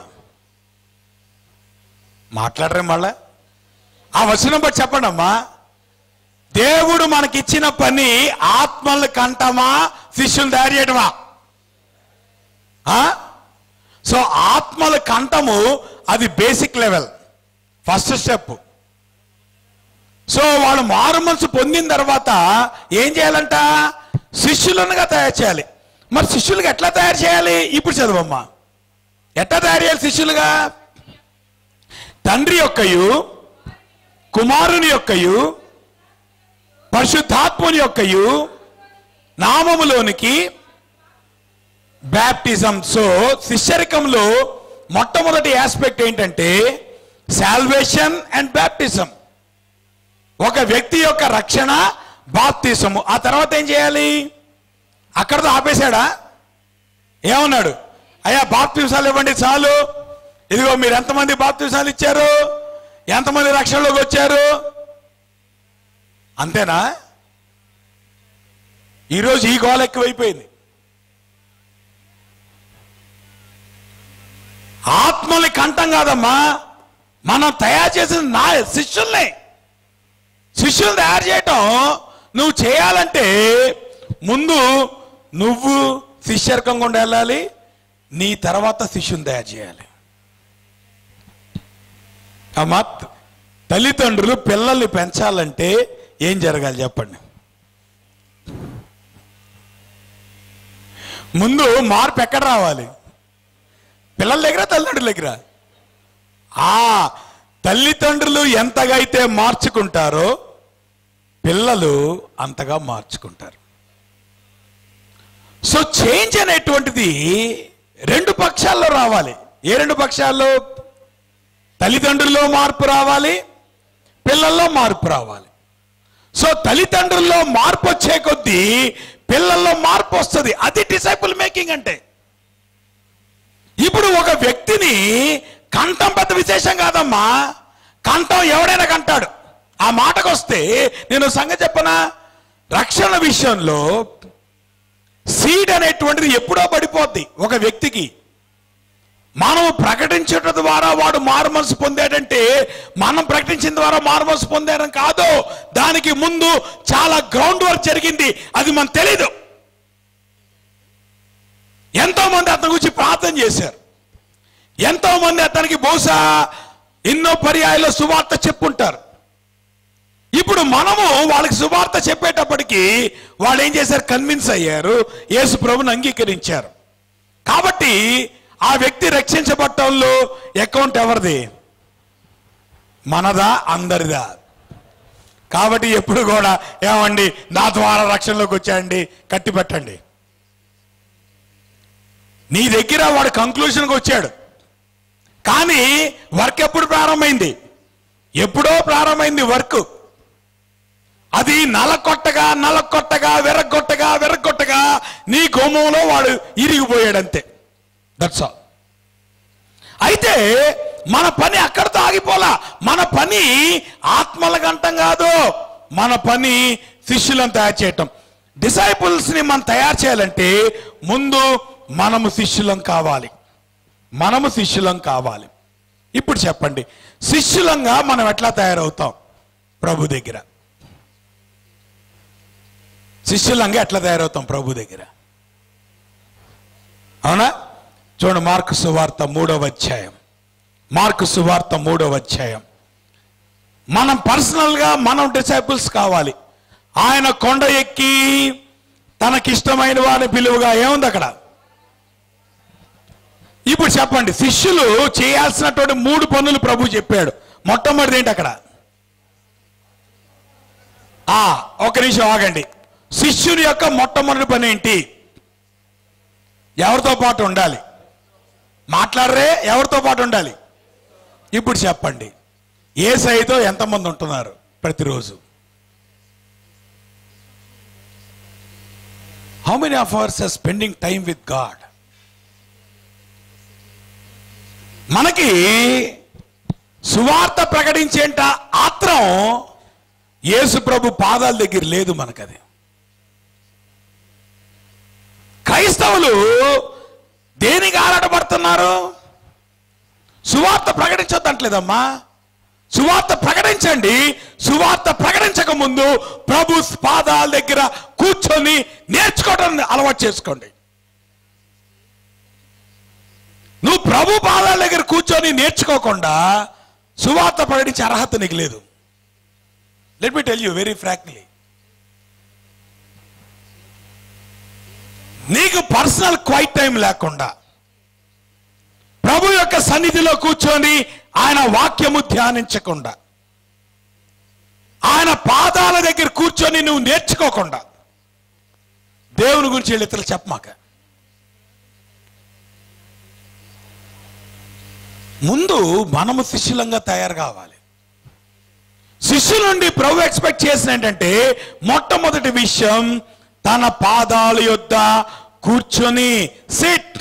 [SPEAKER 1] మాట్లాడరే మళ్ళా ఆ వచనం బట్టి చెప్పండి అమ్మా దేవుడు మనకిచ్చిన పని ఆత్మల కంటమా శిష్యులు తయారు చేయటమా ఆ? సో ఆత్మల కంఠము అది basic level first step so వాళ్ళు మారు మనసు పొందిన తర్వాత ఏం చేయాలంట శిష్యులనుగా తయారు చేయాలి మరి శిష్యులుగా ఎట్లా తయారు చేయాలి ఇప్పుడు చదువమ్మా ఎట్లా తయారు చేయాలి శిష్యులుగా తండ్రి యొక్కయు కుమారుని యొక్కయు పరిశుద్ధాత్ముని యొక్కయు నామములోనికి బ్యాప్టిజం సో శిష్యరికంలో మొట్టమొదటి ఆస్పెక్ట్ ఏంటంటే సాల్వేషన్ అండ్ బ్యాప్టిజం ఒక వ్యక్తి యొక్క రక్షణ బాప్తిసము ఆ తర్వాత ఏం చేయాలి అక్కడతో ఆపేశాడా ఏమన్నాడు అయ్యా బాప్తిసాలు ఇవ్వండి చాలు ఇదిగో మీరు ఎంతమంది బాప్తిసాలు ఇచ్చారు ఎంతమంది రక్షణలోకి వచ్చారు అంతేనా ఈరోజు ఈ గోల ఎక్కువైపోయింది ఆత్మని కంఠం కాదమ్మా మనం తయారు చేసిన నా శిష్యుల్ని శిష్యులు తయారు చేయటం నువ్వు చేయాలంటే ముందు నువ్వు శిష్యర్కం గుండా వెళ్ళాలి నీ తర్వాత శిష్యుని తయారు చేయాలి అమ్మా తల్లిదండ్రులు పిల్లల్ని పెంచాలంటే ఏం జరగాలి చెప్పండి ముందు మార్పు ఎక్కడ రావాలి పిల్లల దగ్గర తల్లిదండ్రుల దగ్గర ఆ తల్లిదండ్రులు ఎంతగా అయితే మార్చుకుంటారో పిల్లలు అంతగా మార్చుకుంటారు సో చేంజ్ అనేటువంటిది రెండు పక్షాల్లో రావాలి ఏ రెండు పక్షాల్లో తల్లిదండ్రుల్లో మార్పు రావాలి పిల్లల్లో మార్పు రావాలి సో తల్లిదండ్రుల్లో మార్పు వచ్చే కొద్దీ పిల్లల్లో మార్పు వస్తుంది అది డిసైపుల్ మేకింగ్ అంటే ఇప్పుడు ఒక వ్యక్తిని కంఠం పెద్ద విశేషం కాదమ్మా కంఠం ఎవడైనా కంటాడు ఆ మాటకు వస్తే నేను సంగతి చెప్పనా రక్షణ విషయంలో సీడ్ అనేటువంటిది ఎప్పుడో పడిపోద్ది ఒక వ్యక్తికి మనం ప్రకటించడం ద్వారా వాడు మారుమనసు పొందాడంటే మనం ప్రకటించిన ద్వారా మారుమనసు పొందాడం కాదు దానికి ముందు చాలా గ్రౌండ్ వర్క్ జరిగింది అది మనకు తెలీదు ఎంతో మంది అతని గురించి ప్రార్థన చేశారు ఎంతో మంది అతనికి బహుశా ఎన్నో పర్యాయాల్లో సువార్త చెప్పుంటారు ఇప్పుడు మనము వాళ్ళకి సువార్త చెప్పేటప్పటికి వాళ్ళు ఏం చేశారు కన్విన్స్ అయ్యారు యేసు ప్రభుని అంగీకరించారు కాబట్టి ఆ వ్యక్తి రక్షించబట్టంలో అకౌంట్ ఎవరిది మనదా అందరిదా కాబట్టి ఎప్పుడు కూడా ఏమండి నా ద్వారా రక్షణలోకి వచ్చాయండి కట్టి పెట్టండి నీ దగ్గర వాడు కంక్లూషన్కి వచ్చాడు కానీ వర్క్ ఎప్పుడు ప్రారంభమైంది ఎప్పుడో ప్రారంభమైంది వర్క్ అది నలకొట్టగా నలకొట్టగా వెరగొట్టగా వెరగొట్టగా నీ గోమంలో వాడు ఇరిగిపోయాడంతే దట్స్ ఆల్ అయితే మన పని అక్కడితో ఆగిపోలా మన పని ఆత్మల గంటం కాదు మన పని శిష్యులను తయారు చేయటం డిసైపుల్స్ ని మనం తయారు చేయాలంటే ముందు మనము శిష్యులం కావాలి మనము శిష్యులం కావాలి ఇప్పుడు చెప్పండి శిష్యులంగా మనం ఎట్లా తయారవుతాం ప్రభు దగ్గర శిష్యులంగా ఎట్లా తయారవుతాం ప్రభు దగ్గర అవునా చూడండి మార్కు సువార్త మూడవ అధ్యాయం మార్కు సువార్త మూడవ అధ్యాయం మనం పర్సనల్గా మనం డిసైపుల్స్ కావాలి ఆయన కొండ ఎక్కి తనకిష్టమైన వారిని పిలువుగా ఏముంది అక్కడ ఇప్పుడు చెప్పండి శిష్యులు చేయాల్సినటువంటి మూడు పనులు ప్రభు చెప్పాడు మొట్టమొదటి ఏంటి అక్కడ ఆ ఒక నిమిషం ఆగండి శిష్యుని యొక్క మొట్టమొదటి పని ఏంటి ఎవరితో పాటు ఉండాలి మాట్లాడరే ఎవరితో పాటు ఉండాలి ఇప్పుడు చెప్పండి ఏ సైతో ఎంతమంది ఉంటున్నారు ప్రతిరోజు how many of hours are spending time with God మనకి సువార్త ప్రకటించేంట ఆత్రం యేసు ప్రభు పాదాల దగ్గర లేదు మనకది క్రైస్తవులు దేనికి ఆరాటపడుతున్నారు సువార్త ప్రకటించొద్దంటలేదమ్మా సువార్త ప్రకటించండి సువార్త ప్రకటించక ముందు ప్రభు పాదాల దగ్గర కూర్చొని నేర్చుకోవడం అలవాటు చేసుకోండి నువ్వు ప్రభు పాదాల దగ్గర కూర్చొని నేర్చుకోకుండా సువార్త ప్రకటించే అర్హత నీకు లేదు let me tell you very frankly నీకు పర్సనల్ క్వైట్ టైం లేకుండా ప్రభు యొక్క సన్నిధిలో కూర్చొని ఆయన వాక్యము ధ్యానించకుండా ఆయన పాదాల దగ్గర కూర్చొని నువ్వు నేర్చుకోకుండా దేవుని గురించి వీళ్ళు ఇతరులు చెప్పమాక ముందు మనము శిష్యులంగా తయారు కావాలి శిష్యుల నుండి ప్రభు ఎక్స్పెక్ట్ చేసిన ఏంటంటే మొట్టమొదటి విషయం తన పాదాల యొద్ద కూర్చొని సిట్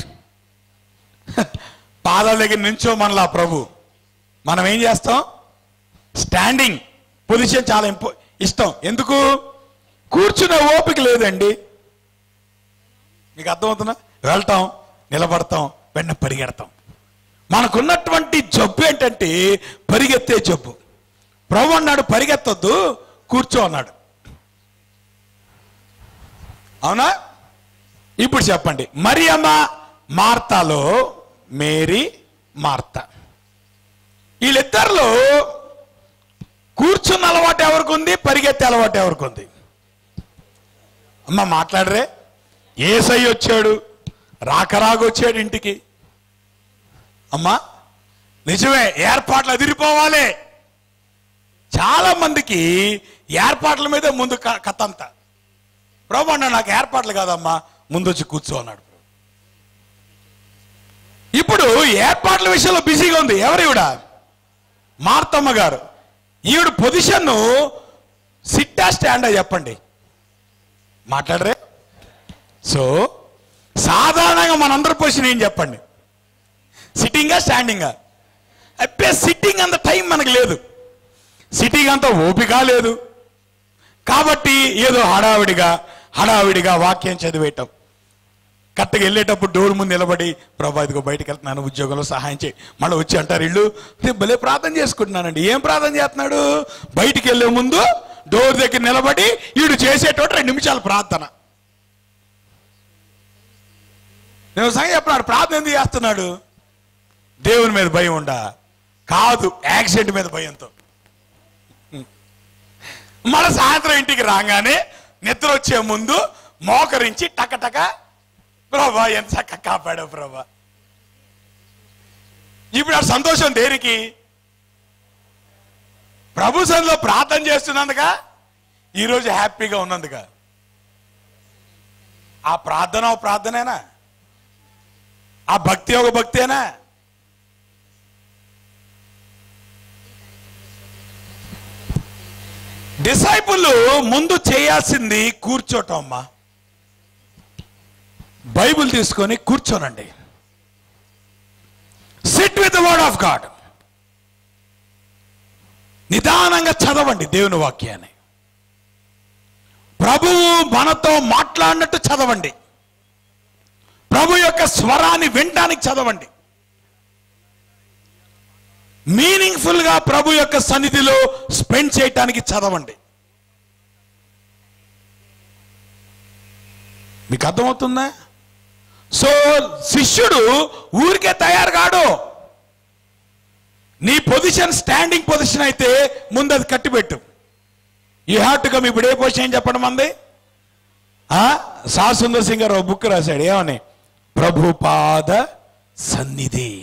[SPEAKER 1] పాదాల దగ్గర నుంచో మనలా ప్రభు మనం ఏం చేస్తాం స్టాండింగ్ పొజిషన్ చాలా ఇంపో ఇష్టం ఎందుకు కూర్చునే ఓపిక లేదండి మీకు అర్థమవుతున్నా వెళ్తాం నిలబడతాం వెంటనే పరిగెడతాం మనకున్నటువంటి జబ్బు ఏంటంటే పరిగెత్తే జబ్బు ప్రభు అన్నాడు పరిగెత్తొద్దు కూర్చో అన్నాడు అవునా ఇప్పుడు చెప్పండి మరియమ్మ మార్తాలో మేరీ మార్త వీళ్ళిద్దరిలో కూర్చున్న అలవాటు ఎవరికి ఉంది పరిగెత్తే అలవాటు ఎవరికి ఉంది అమ్మ మాట్లాడరే ఏసై వచ్చాడు రాకరాగా వచ్చాడు ఇంటికి అమ్మా నిజమే ఏర్పాట్లు అదిరిపోవాలి చాలా మందికి ఏర్పాట్ల మీదే ముందు క- కథ అంతా ప్రభు అన్న నాకు ఏర్పాట్లు కాదమ్మా ముందు వచ్చి కూర్చో అన్నాడు ఇప్పుడు ఏర్పాట్ల విషయంలో బిజీగా ఉంది ఎవరు ఈవిడ మార్తమ్మ గారు ఈవిడ పొజిషన్ సిట్టా స్టాండా చెప్పండి మాట్లాడరే సో సాధారణంగా మనందరి పొజిషన్ ఏం చెప్పండి సిట్టింగా స్టాండింగా అబ్బే సిట్టింగ్ అంత టైం మనకు లేదు సిట్టింగ్ అంత ఓపిక లేదు కాబట్టి ఏదో హడావిడిగా హడావిడిగా వాక్యం చదివేయటం కరెక్ట్గా వెళ్ళేటప్పుడు డోర్ ముందు నిలబడి ప్రభా ఇదిగో బయటకు వెళ్తున్నాను ఉద్యోగంలో సహాయం చేయి మళ్ళీ వచ్చి అంటారు ఇల్లు "నేను భలే ప్రార్థన చేసుకుంటున్నానండి ఏం ప్రార్థన చేస్తున్నాడు బయటికి వెళ్ళే ముందు డోర్ దగ్గర నిలబడి వీడు చేసేటోటి రెండు నిమిషాలు ప్రార్థన నేను సంగతి చెప్పినాడు ప్రార్థన ఎందుకు చేస్తున్నాడు దేవుని మీద భయం ఉండా కాదు యాక్సిడెంట్ మీద భయంతో మన సాయంత్రం ఇంటికి రాగానే నిద్ర వచ్చే ముందు మోకరించి టకటక ప్రభా ఎంత చక్క కాపాడావు ప్రభా ఇప్పుడు ఆ సంతోషం దేనికి ప్రభు సన్నిలో ప్రార్థన చేస్తున్నందుక ఈరోజు హ్యాపీగా ఉన్నందుక ఆ ప్రార్థన ఒక ప్రార్థనేనా ఆ భక్తి ఒక భక్తేనా డిసైపుల్ ముందు చేయాల్సింది కూర్చోటం అమ్మా బైబిల్ తీసుకొని కూర్చోనండి sit with the word of God నిదానంగా చదవండి దేవుని వాక్యాన్ని ప్రభువు మనతో మాట్లాడినట్టు చదవండి ప్రభు యొక్క స్వరాన్ని వినడానికి చదవండి మీనింగ్ఫుల్ గా ప్రభు యొక్క సన్నిధిలో స్పెండ్ చేయటానికి చదవండి మీకు అర్థమవుతుందా సో శిష్యుడు ఊరికే తయారు కాడు నీ పొజిషన్ స్టాండింగ్ పొజిషన్ అయితే ముందు అది కట్టిపెట్టు యూ హ్యావ్ టు కమ్ ఇప్పుడు ఏ పొజిషన్ చెప్పడం మంది ఆ? సా సుందర్ సింగ్ గారు బుక్ రాశాడు ఏమని ప్రభుపాద సన్నిధి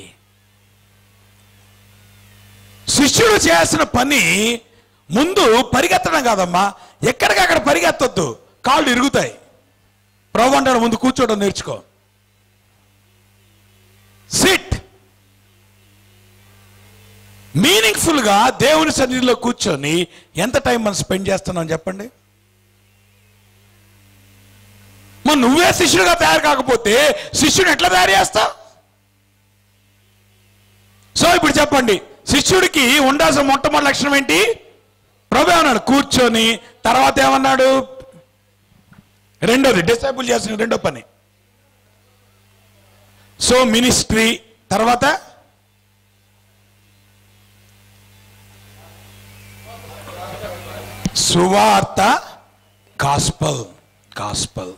[SPEAKER 1] శిష్యుడు చేయాల్సిన పని ముందు పరిగెత్తడం కాదమ్మా ఎక్కడికక్కడ పరిగెత్తొద్దు కాళ్ళు ఇరుగుతాయి ప్రభు అంటాడు ముందు కూర్చోవడం నేర్చుకో సిట్ మీనింగ్ఫుల్ గా దేవుని సన్నిధిలో కూర్చొని ఎంత టైం మనం స్పెండ్ చేస్తున్నాం చెప్పండి మరి నువ్వే శిష్యుడిగా తయారు కాకపోతే శిష్యుడు ఎట్లా తయారు చేస్తావు సో ఇప్పుడు చెప్పండి శిష్యుడికి ఉండాల్సిన మొట్టమొదటి లక్షణం ఏంటి ప్రభు ఏమన్నాడు కూర్చొని తర్వాత ఏమన్నాడు రెండోది డిసైపుల్ చేసిన రెండో పని సో మినిస్ట్రీ తర్వాత సువార్త కాస్పల్ కాస్పల్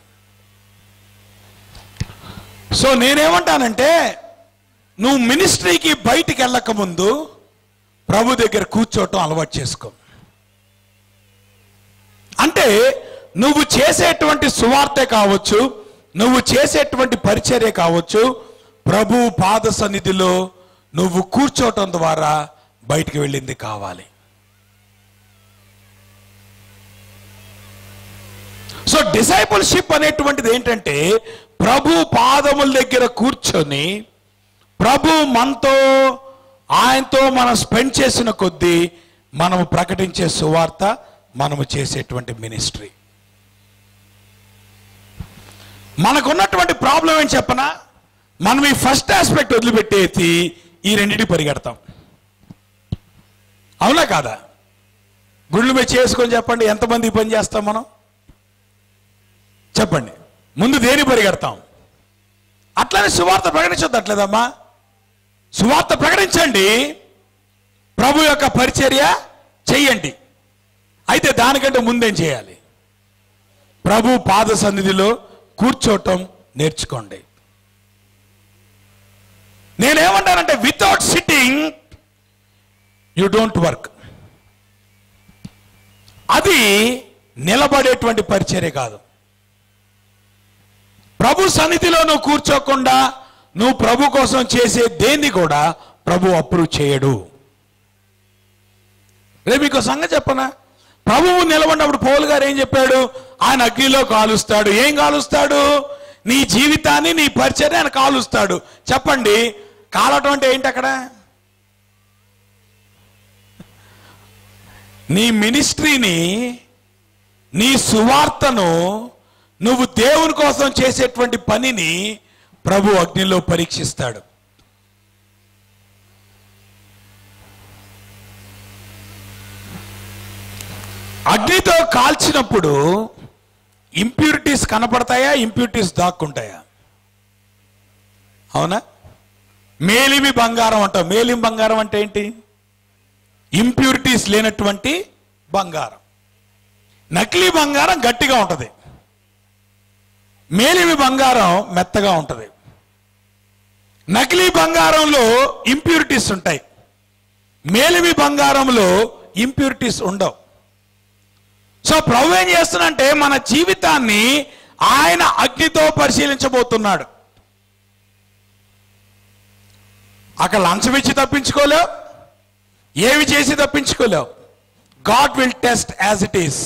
[SPEAKER 1] సో నేనేమంటానంటే నువ్వు మినిస్ట్రీకి బయటికి వెళ్ళక ముందు ప్రభు దగ్గర కూర్చోవటం అలవాటు చేసుకో అంటే నువ్వు చేసేటువంటి సువార్తే కావచ్చు నువ్వు చేసేటువంటి పరిచర్య కావచ్చు ప్రభు పాద సన్నిధిలో నువ్వు కూర్చోవటం ద్వారా బయటికి వెళ్ళింది కావాలి సో డిసైపుల్షిప్ అనేటువంటిది ఏంటంటే ప్రభు పాదముల దగ్గర కూర్చొని ప్రభు మనతో ఆయనతో మనం స్పెండ్ చేసిన కొద్దీ మనము ప్రకటించే సువార్త మనము చేసేటువంటి మినిస్ట్రీ మనకున్నటువంటి ప్రాబ్లం ఏం చెప్పనా మనం ఈ ఫస్ట్ ఆస్పెక్ట్ వదిలిపెట్టేసి ఈ రెండింటి పరిగెడతాం అవునా కాదా గుళ్ళు మీద చేసుకొని చెప్పండి ఎంతమంది ఈ పని చేస్తాం మనం చెప్పండి ముందు దేని పరిగెడతాం అట్లనే సువార్త ప్రకటించొద్దు అట్లేదమ్మా సువార్త ప్రకటించండి ప్రభు యొక్క పరిచర్య చెయ్యండి అయితే దానికంటే ముందేం చేయాలి ప్రభు పాద సన్నిధిలో కూర్చోవటం నేర్చుకోండి నేనేమంటానంటే without sitting you don't work అది నిలబడేటువంటి పరిచర్య కాదు ప్రభు సన్నిధిలో నువ్వు కూర్చోకుండా నువ్వు ప్రభు కోసం చేసే దేన్ని కూడా ప్రభు అప్రూవ్ చేయడు రేపు మీకు సంగతి చెప్పనా ప్రభువు నిలబడినప్పుడు పౌలు గారు ఏం చెప్పాడు ఆయన అగ్నిలో కాలుస్తాడు ఏం కాలుస్తాడు నీ జీవితాన్ని నీ పరిచర్య ఆయన కాలుస్తాడు చెప్పండి కాలటం అంటే ఏంటి అక్కడ నీ మినిస్ట్రీని నీ సువార్తను నువ్వు దేవుని కోసం చేసేటువంటి పనిని ప్రభు అగ్నిలో పరీక్షిస్తాడు అగ్నితో కాల్చినప్పుడు ఇంప్యూరిటీస్ కనపడతాయా ఇంప్యూరిటీస్ దాక్కుంటాయా అవునా మేలిమి బంగారం అంటాం మేలిమి బంగారం అంటే ఏంటి ఇంప్యూరిటీస్ లేనటువంటి బంగారం నకిలీ బంగారం గట్టిగా ఉంటుంది మేలిమి బంగారం మెత్తగా ఉంటుంది నకిలీ బంగారంలో ఇంప్యూరిటీస్ ఉంటాయి మేలిమి బంగారంలో ఇంప్యూరిటీస్ ఉండవు సో ప్రభు ఏం చేస్తున్నంటే మన జీవితాన్ని ఆయన అగ్నితో పరిశీలించబోతున్నాడు అక్కడ లంచం ఇచ్చి తప్పించుకోలేవు ఏమి చేసి తప్పించుకోలేవు God will test as it is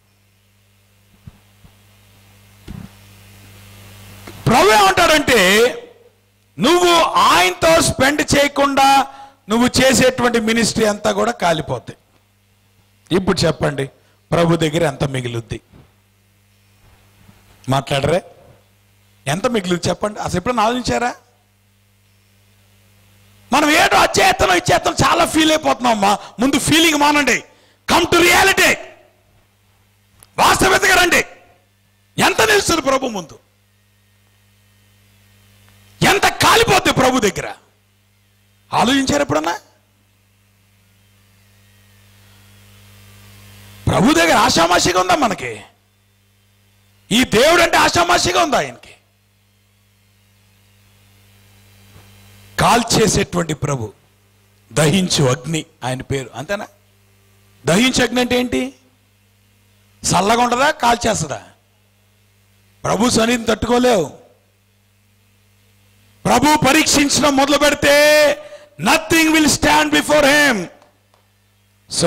[SPEAKER 1] ప్రభు ఏమంటాడంటే నువ్వు ఆయనతో స్పెండ్ చేయకుండా నువ్వు చేసేటువంటి మినిస్ట్రీ అంతా కూడా కాలిపోతాయి ఇప్పుడు చెప్పండి ప్రభు దగ్గర ఎంత మిగులుద్ది మాట్లాడరే ఎంత మిగులుద్ది చెప్పండి అసలు ఎప్పుడైనా ఆలోచించారా మనం ఏటో అచ్చేతనం ఇచ్చేతనం చాలా ఫీల్ అయిపోతున్నాం అమ్మా ముందు ఫీలింగ్ మానండి కమ్ టు రియాలిటీ వాస్తవికగా రండి ఎంత నిలుస్తుంది ప్రభు ముందు ఎంత కాలిపోద్ది ప్రభు దగ్గర ఆలోచించారు ఎప్పుడన్నా ప్రభు దగ్గర ఆషామాషిగా ఉందా మనకి ఈ దేవుడు అంటే ఆషామాషిగా ఉందా ఆయనకి కాల్చేసేటువంటి ప్రభు దహించు అగ్ని ఆయన పేరు అంతేనా దహించు అగ్ని అంటే ఏంటి చల్లగా ఉంటుందా కాల్చేస్తుందా ప్రభు సన్నిధిని తట్టుకోలేవు ప్రభు పరీక్షించడం మొదలు పెడితే nothing will stand before him so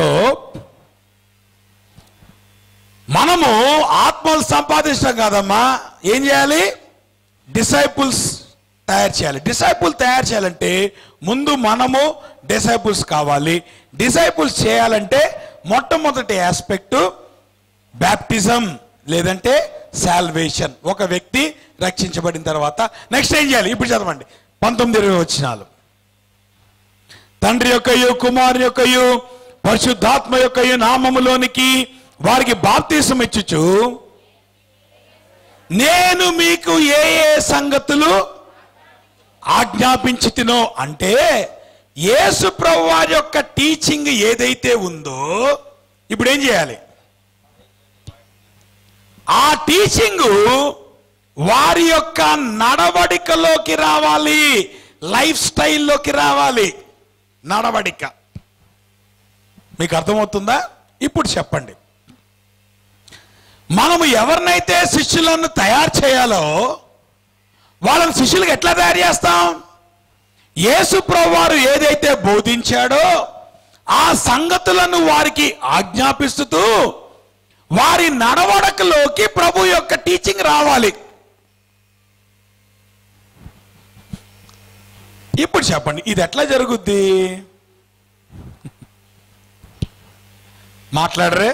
[SPEAKER 1] మనము ఆత్మలు సంపాదించడం కాదమ్మా ఏం చేయాలి డిసైపుల్స్ తయారు చేయాలి డిసైపుల్ తయారు చేయాలంటే ముందు మనము డిసైపుల్స్ కావాలి డిసైపుల్స్ చేయాలంటే మొట్టమొదటి ఆస్పెక్ట్ బ్యాప్టిజం లేదంటే సాల్వేషన్ ఒక వ్యక్తి రక్షించబడిన తర్వాత నెక్స్ట్ ఏం చేయాలి ఇప్పుడు చదవండి పంతొమ్మిది ఇరవై వచ్చినాలు తండ్రి యొక్కయు కుమారు యొక్కయు పరిశుద్ధాత్మ యొక్కయు నామములోనికి వారికి బాప్తీసం ఇచ్చుచు నేను మీకు ఏ ఏ సంగతులు ఆజ్ఞాపించుతునో అంటే యేసు ప్రభు వారి యొక్క టీచింగ్ ఏదైతే ఉందో ఇప్పుడు ఏం చేయాలి ఆ టీచింగ్ వారి యొక్క నడవడికలోకి రావాలి లైఫ్ స్టైల్లోకి రావాలి నడవడిక మీకు అర్థమవుతుందా ఇప్పుడు చెప్పండి మనము ఎవరినైతే శిష్యులను తయారు చేయాలో వాళ్ళని శిష్యులకు ఎట్లా తయారు చేస్తాం యేసు వారు ఏదైతే బోధించాడో ఆ సంగతులను వారికి ఆజ్ఞాపిస్తూ వారి నడవడకలోకి ప్రభు యొక్క టీచింగ్ రావాలి ఇప్పుడు చెప్పండి ఇది ఎట్లా జరుగుద్ది మాట్లాడరే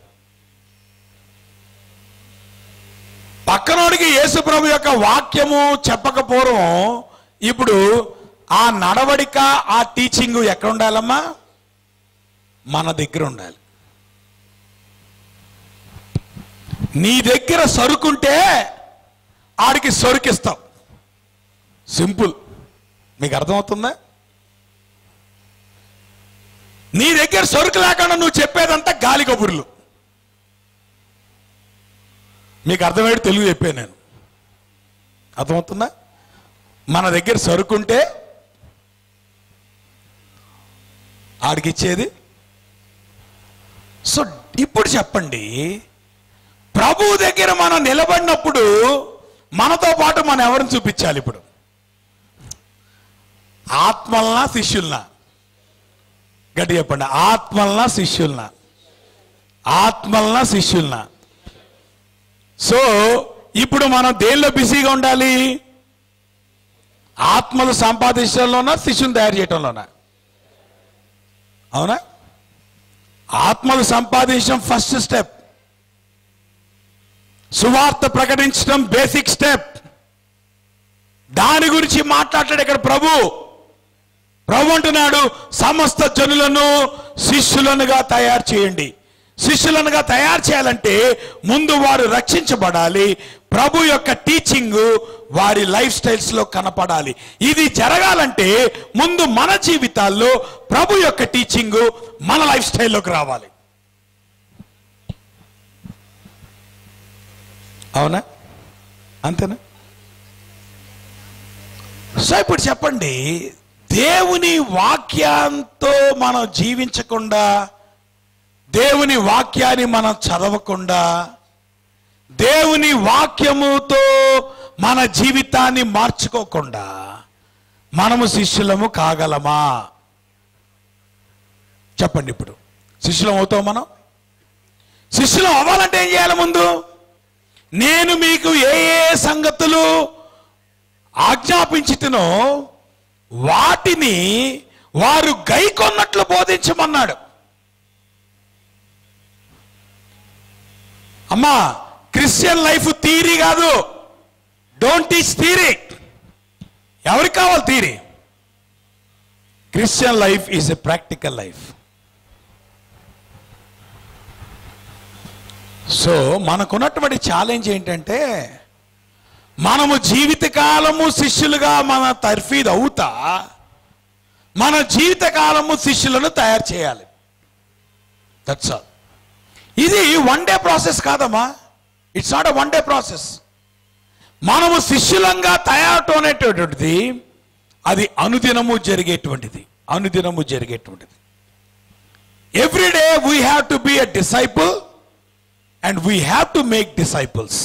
[SPEAKER 1] పక్కనోడికి యేసు ప్రభు యొక్క వాక్యము చెప్పకపోవడం ఇప్పుడు ఆ నడవడిక ఆ టీచింగ్ ఎక్కడ ఉండాలమ్మా మన దగ్గర ఉండాలి నీ దగ్గర సరుకుంటే ఆడికి సరుకిస్తావు సింపుల్ మీకు అర్థమవుతుందా నీ దగ్గర సరుకు లేకుండా నువ్వు చెప్పేదంతా గాలి కబుర్లు మీకు అర్థమయ్యేది తెలుగు చెప్పాను నేను అర్థమవుతుందా మన దగ్గర సరుకుంటే ఆడికిచ్చేది సో ఇప్పుడు చెప్పండి ప్రభు దగ్గర మనం నిలబడినప్పుడు మనతో పాటు మనం ఎవరిని చూపించాలి ఇప్పుడు ఆత్మలనా శిష్యులనా గట్టి చెప్పండి ఆత్మలనా శిష్యులనా ఆత్మలనా శిష్యులనా సో ఇప్పుడు మనం దేనిలో బిజీగా ఉండాలి ఆత్మలు సంపాదించడంలోనా శిష్యుని తయారు చేయడంలోనా అవునా ఆత్మలు సంపాదించడం ఫస్ట్ స్టెప్ సువార్త ప్రకటించడం బేసిక్ స్టెప్ దాని గురించి మాట్లాడాడు ఇక్కడ ప్రభు ప్రభు అంటున్నాడు సమస్త జనులను శిష్యులనుగా తయారు చేయండి శిష్యులనుగా తయారు చేయాలంటే ముందు వారు రక్షించబడాలి ప్రభు యొక్క టీచింగ్ వారి లైఫ్ స్టైల్స్ లో కనపడాలి ఇది జరగాలంటే ముందు మన జీవితాల్లో ప్రభు యొక్క టీచింగ్ మన లైఫ్ స్టైల్లోకి రావాలి అవునా అంతేనా సో ఇప్పుడు చెప్పండి దేవుని వాక్యంతో మనం జీవించకుండా దేవుని వాక్యాన్ని మనం చదవకుండా దేవుని వాక్యముతో మన జీవితాన్ని మార్చుకోకుండా మనము శిష్యులము కాగలమా చెప్పండి ఇప్పుడు శిష్యులం అవుతాం మనం శిష్యులం అవ్వాలంటే ఏం చేయాలి ముందు నేను మీకు ఏ ఏ సంగతులు ఆజ్ఞాపించుతునో వాటిని వారు గైకొన్నట్లు బోధించమన్నాడు అమ్మా క్రిస్టియన్ లైఫ్ థీరీ కాదు డోంట్ టీచ్ థీరీ ఎవరికి కావాలి theory Christian life is a practical life so మనకున్నటువంటి ఛాలెంజ్ ఏంటంటే మనము జీవితకాలము శిష్యులుగా మన తర్ఫీద్ అవుతా మన జీవితకాలము శిష్యులను తయారు చేయాలి దట్స్ ఆల్ ఇది వన్ డే ప్రాసెస్ కాదమ్మా it's not a one day process మనము శిష్యులంగా తయారటం అనేటటువంటిది అది అనుదినము జరిగేటువంటిది అనుదినము జరిగేటువంటిది every day we have to be a disciple and we have to make disciples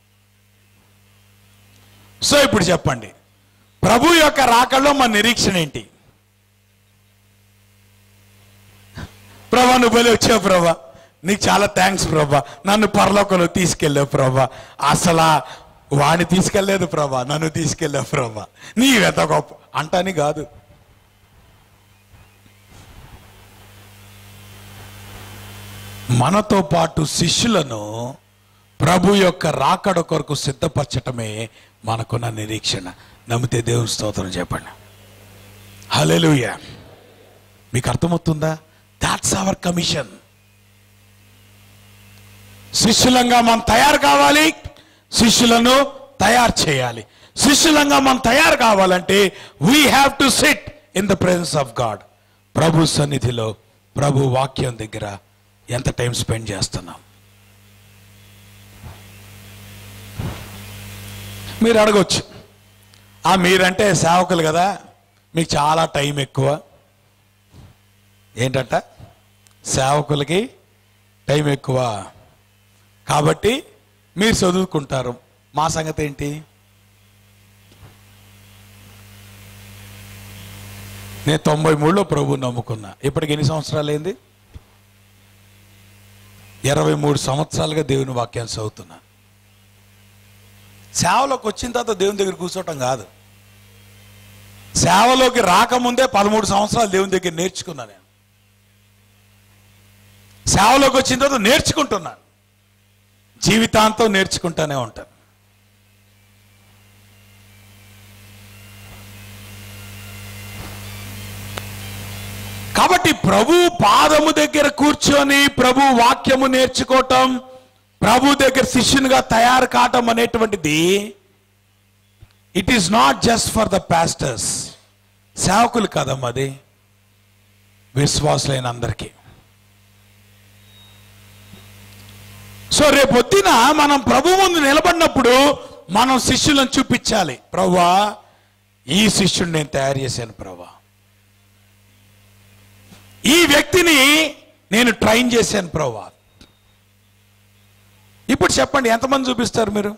[SPEAKER 1] so ఇప్పుడు చెప్పండి ప్రభు యొక్క రాకల్లో మన నిరీక్షణ ఏంటి ప్రభా నువ్వు బలి వచ్చావు ప్రభా నీకు చాలా థ్యాంక్స్ ప్రభా నన్ను పరలోకంలో తీసుకెళ్ళావు ప్రభా అసలా వాడిని తీసుకెళ్ళలేదు ప్రభా నన్ను తీసుకెళ్ళావు ప్రభా నీవెంత గొప్ప అంటాని కాదు మనతో పాటు శిష్యులను ప్రభు యొక్క రాకడ కొరకు సిద్ధపరచటమే మనకున్న నిరీక్షణ నమ్మితే దేవుని స్తోత్రం చెప్పండి హల్లెలూయ మీకు అర్థమవుతుందా దాట్స్ అవర్ కమిషన్ శిష్యులంగా మనం తయారు కావాలి శిష్యులను తయారు చేయాలి శిష్యులంగా మనం తయారు కావాలంటే we have to sit in the presence of God ప్రభు సన్నిధిలో ప్రభు వాక్యం దగ్గర ఎంత టైం స్పెండ్ చేస్తున్నాం మీరు అడగొచ్చు ఆ మీరంటే సేవకులు కదా మీకు చాలా టైం ఎక్కువ ఏంటంట సేవకులకి టైం ఎక్కువ కాబట్టి మీరు చదువుకుంటారు మా సంగతి ఏంటి నేను తొంభై మూడులో ప్రభు నమ్ముకున్నా ఇప్పటికి ఎన్ని సంవత్సరాలు అయింది ఇరవై మూడు సంవత్సరాలుగా దేవుని వాక్యాన్ని చదువుతున్నా సేవలోకి వచ్చిన తర్వాత దేవుని దగ్గర కూర్చోవటం కాదు సేవలోకి రాకముందే పదమూడు సంవత్సరాలు దేవుని దగ్గర నేర్చుకున్నా నేను సేవలోకి వచ్చిన తర్వాత నేర్చుకుంటున్నాను జీవితాంతం నేర్చుకుంటానే ఉంటాను కాబట్టి ప్రభు పాదము దగ్గర కూర్చొని ప్రభు వాక్యము నేర్చుకోవటం ప్రభు దగ్గర శిష్యునిగా తయారు కావటం అనేటువంటిది it is not just for the pastors సేవకులు కదమ్మా అది విశ్వాసులైన అందరికీ సో రేపొద్దున మనం ప్రభు ముందు నిలబడినప్పుడు మనం శిష్యులను చూపించాలి ప్రవ్వా ఈ శిష్యుడిని నేను తయారు చేశాను ప్రవ్వా ఈ వ్యక్తిని నేను ట్రైన్ చేశాను ప్రవ్వా ఇప్పుడు చెప్పండి ఎంతమంది చూపిస్తారు మీరు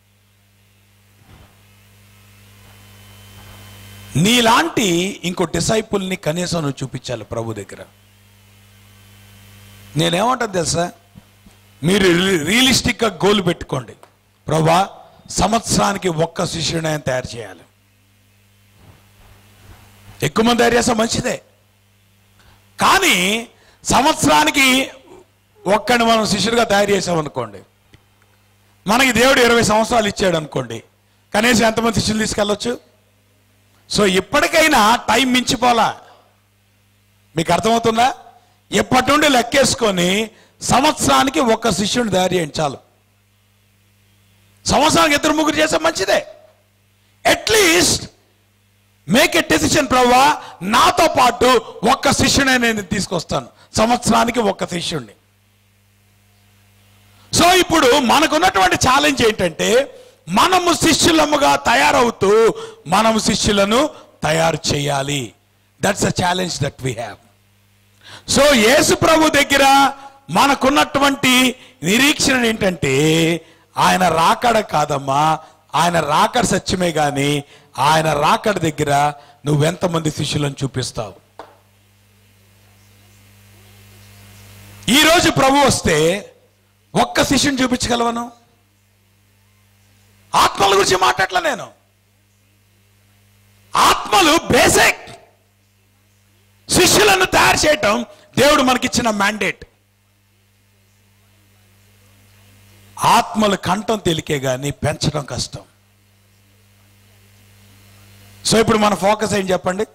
[SPEAKER 1] నీలాంటి ఇంకో డిసైపుల్ని కనీసం నువ్వు చూపించాలి ప్రభు దగ్గర నేనేమంటాను తెలుసా మీరు రియలిస్టిక్గా గోల్ పెట్టుకోండి ప్రభా సంవత్సరానికి ఒక్క శిష్యుని ఆయన తయారు చేయాలి ఎక్కువ మంది తయారు చేస్తే మంచిదే కానీ సంవత్సరానికి ఒక్కడిని మనం శిష్యుడిగా తయారు చేసామనుకోండి మనకి దేవుడు ఇరవై సంవత్సరాలు ఇచ్చాడు అనుకోండి కనీసం ఎంతమంది శిష్యులు తీసుకెళ్ళొచ్చు సో ఇప్పటికైనా టైం మించిపోలా మీకు అర్థమవుతుందా ఇప్పటి నుండి లెక్కేసుకొని సంవత్సరానికి ఒక్క శిష్యుని తయారు చేయండి చాలు సంవత్సరానికి ఇద్దరు ముగ్గురు చేస్తే మంచిదే అట్లీస్ట్ మేక్ ఎ డెసిషన్ ప్రవ్వా నాతో పాటు ఒక్క శిష్యునే నేను తీసుకొస్తాను సంవత్సరానికి ఒక్క శిష్యుణ్ణి సో ఇప్పుడు మనకున్నటువంటి ఛాలెంజ్ ఏంటంటే మనము శిష్యులముగా తయారవుతూ మనము శిష్యులను తయారు చేయాలి that's a challenge that we have so యేసు ప్రభు దగ్గర మనకున్నటువంటి నిరీక్షణ ఏంటంటే ఆయన రాకడ కాదమ్మా ఆయన రాకడ సత్యమే గాని ఆయన రాకడ దగ్గర నువ్వెంతమంది శిష్యులను చూపిస్తావు ఈరోజు ప్రభు వస్తే ఒక్క శిష్యుని చూపించగలవను ఆత్మల గురించి మాట్లాడలే నేను ఆత్మలు బేసిక్ శిష్యులను తయారు చేయటం దేవుడు మనకిచ్చిన మ్యాండేట్ ఆత్మలు కంఠం తేలికే గాని పెంచడం కష్టం సో ఇప్పుడు మన ఫోకస్ ఏం చెప్పండి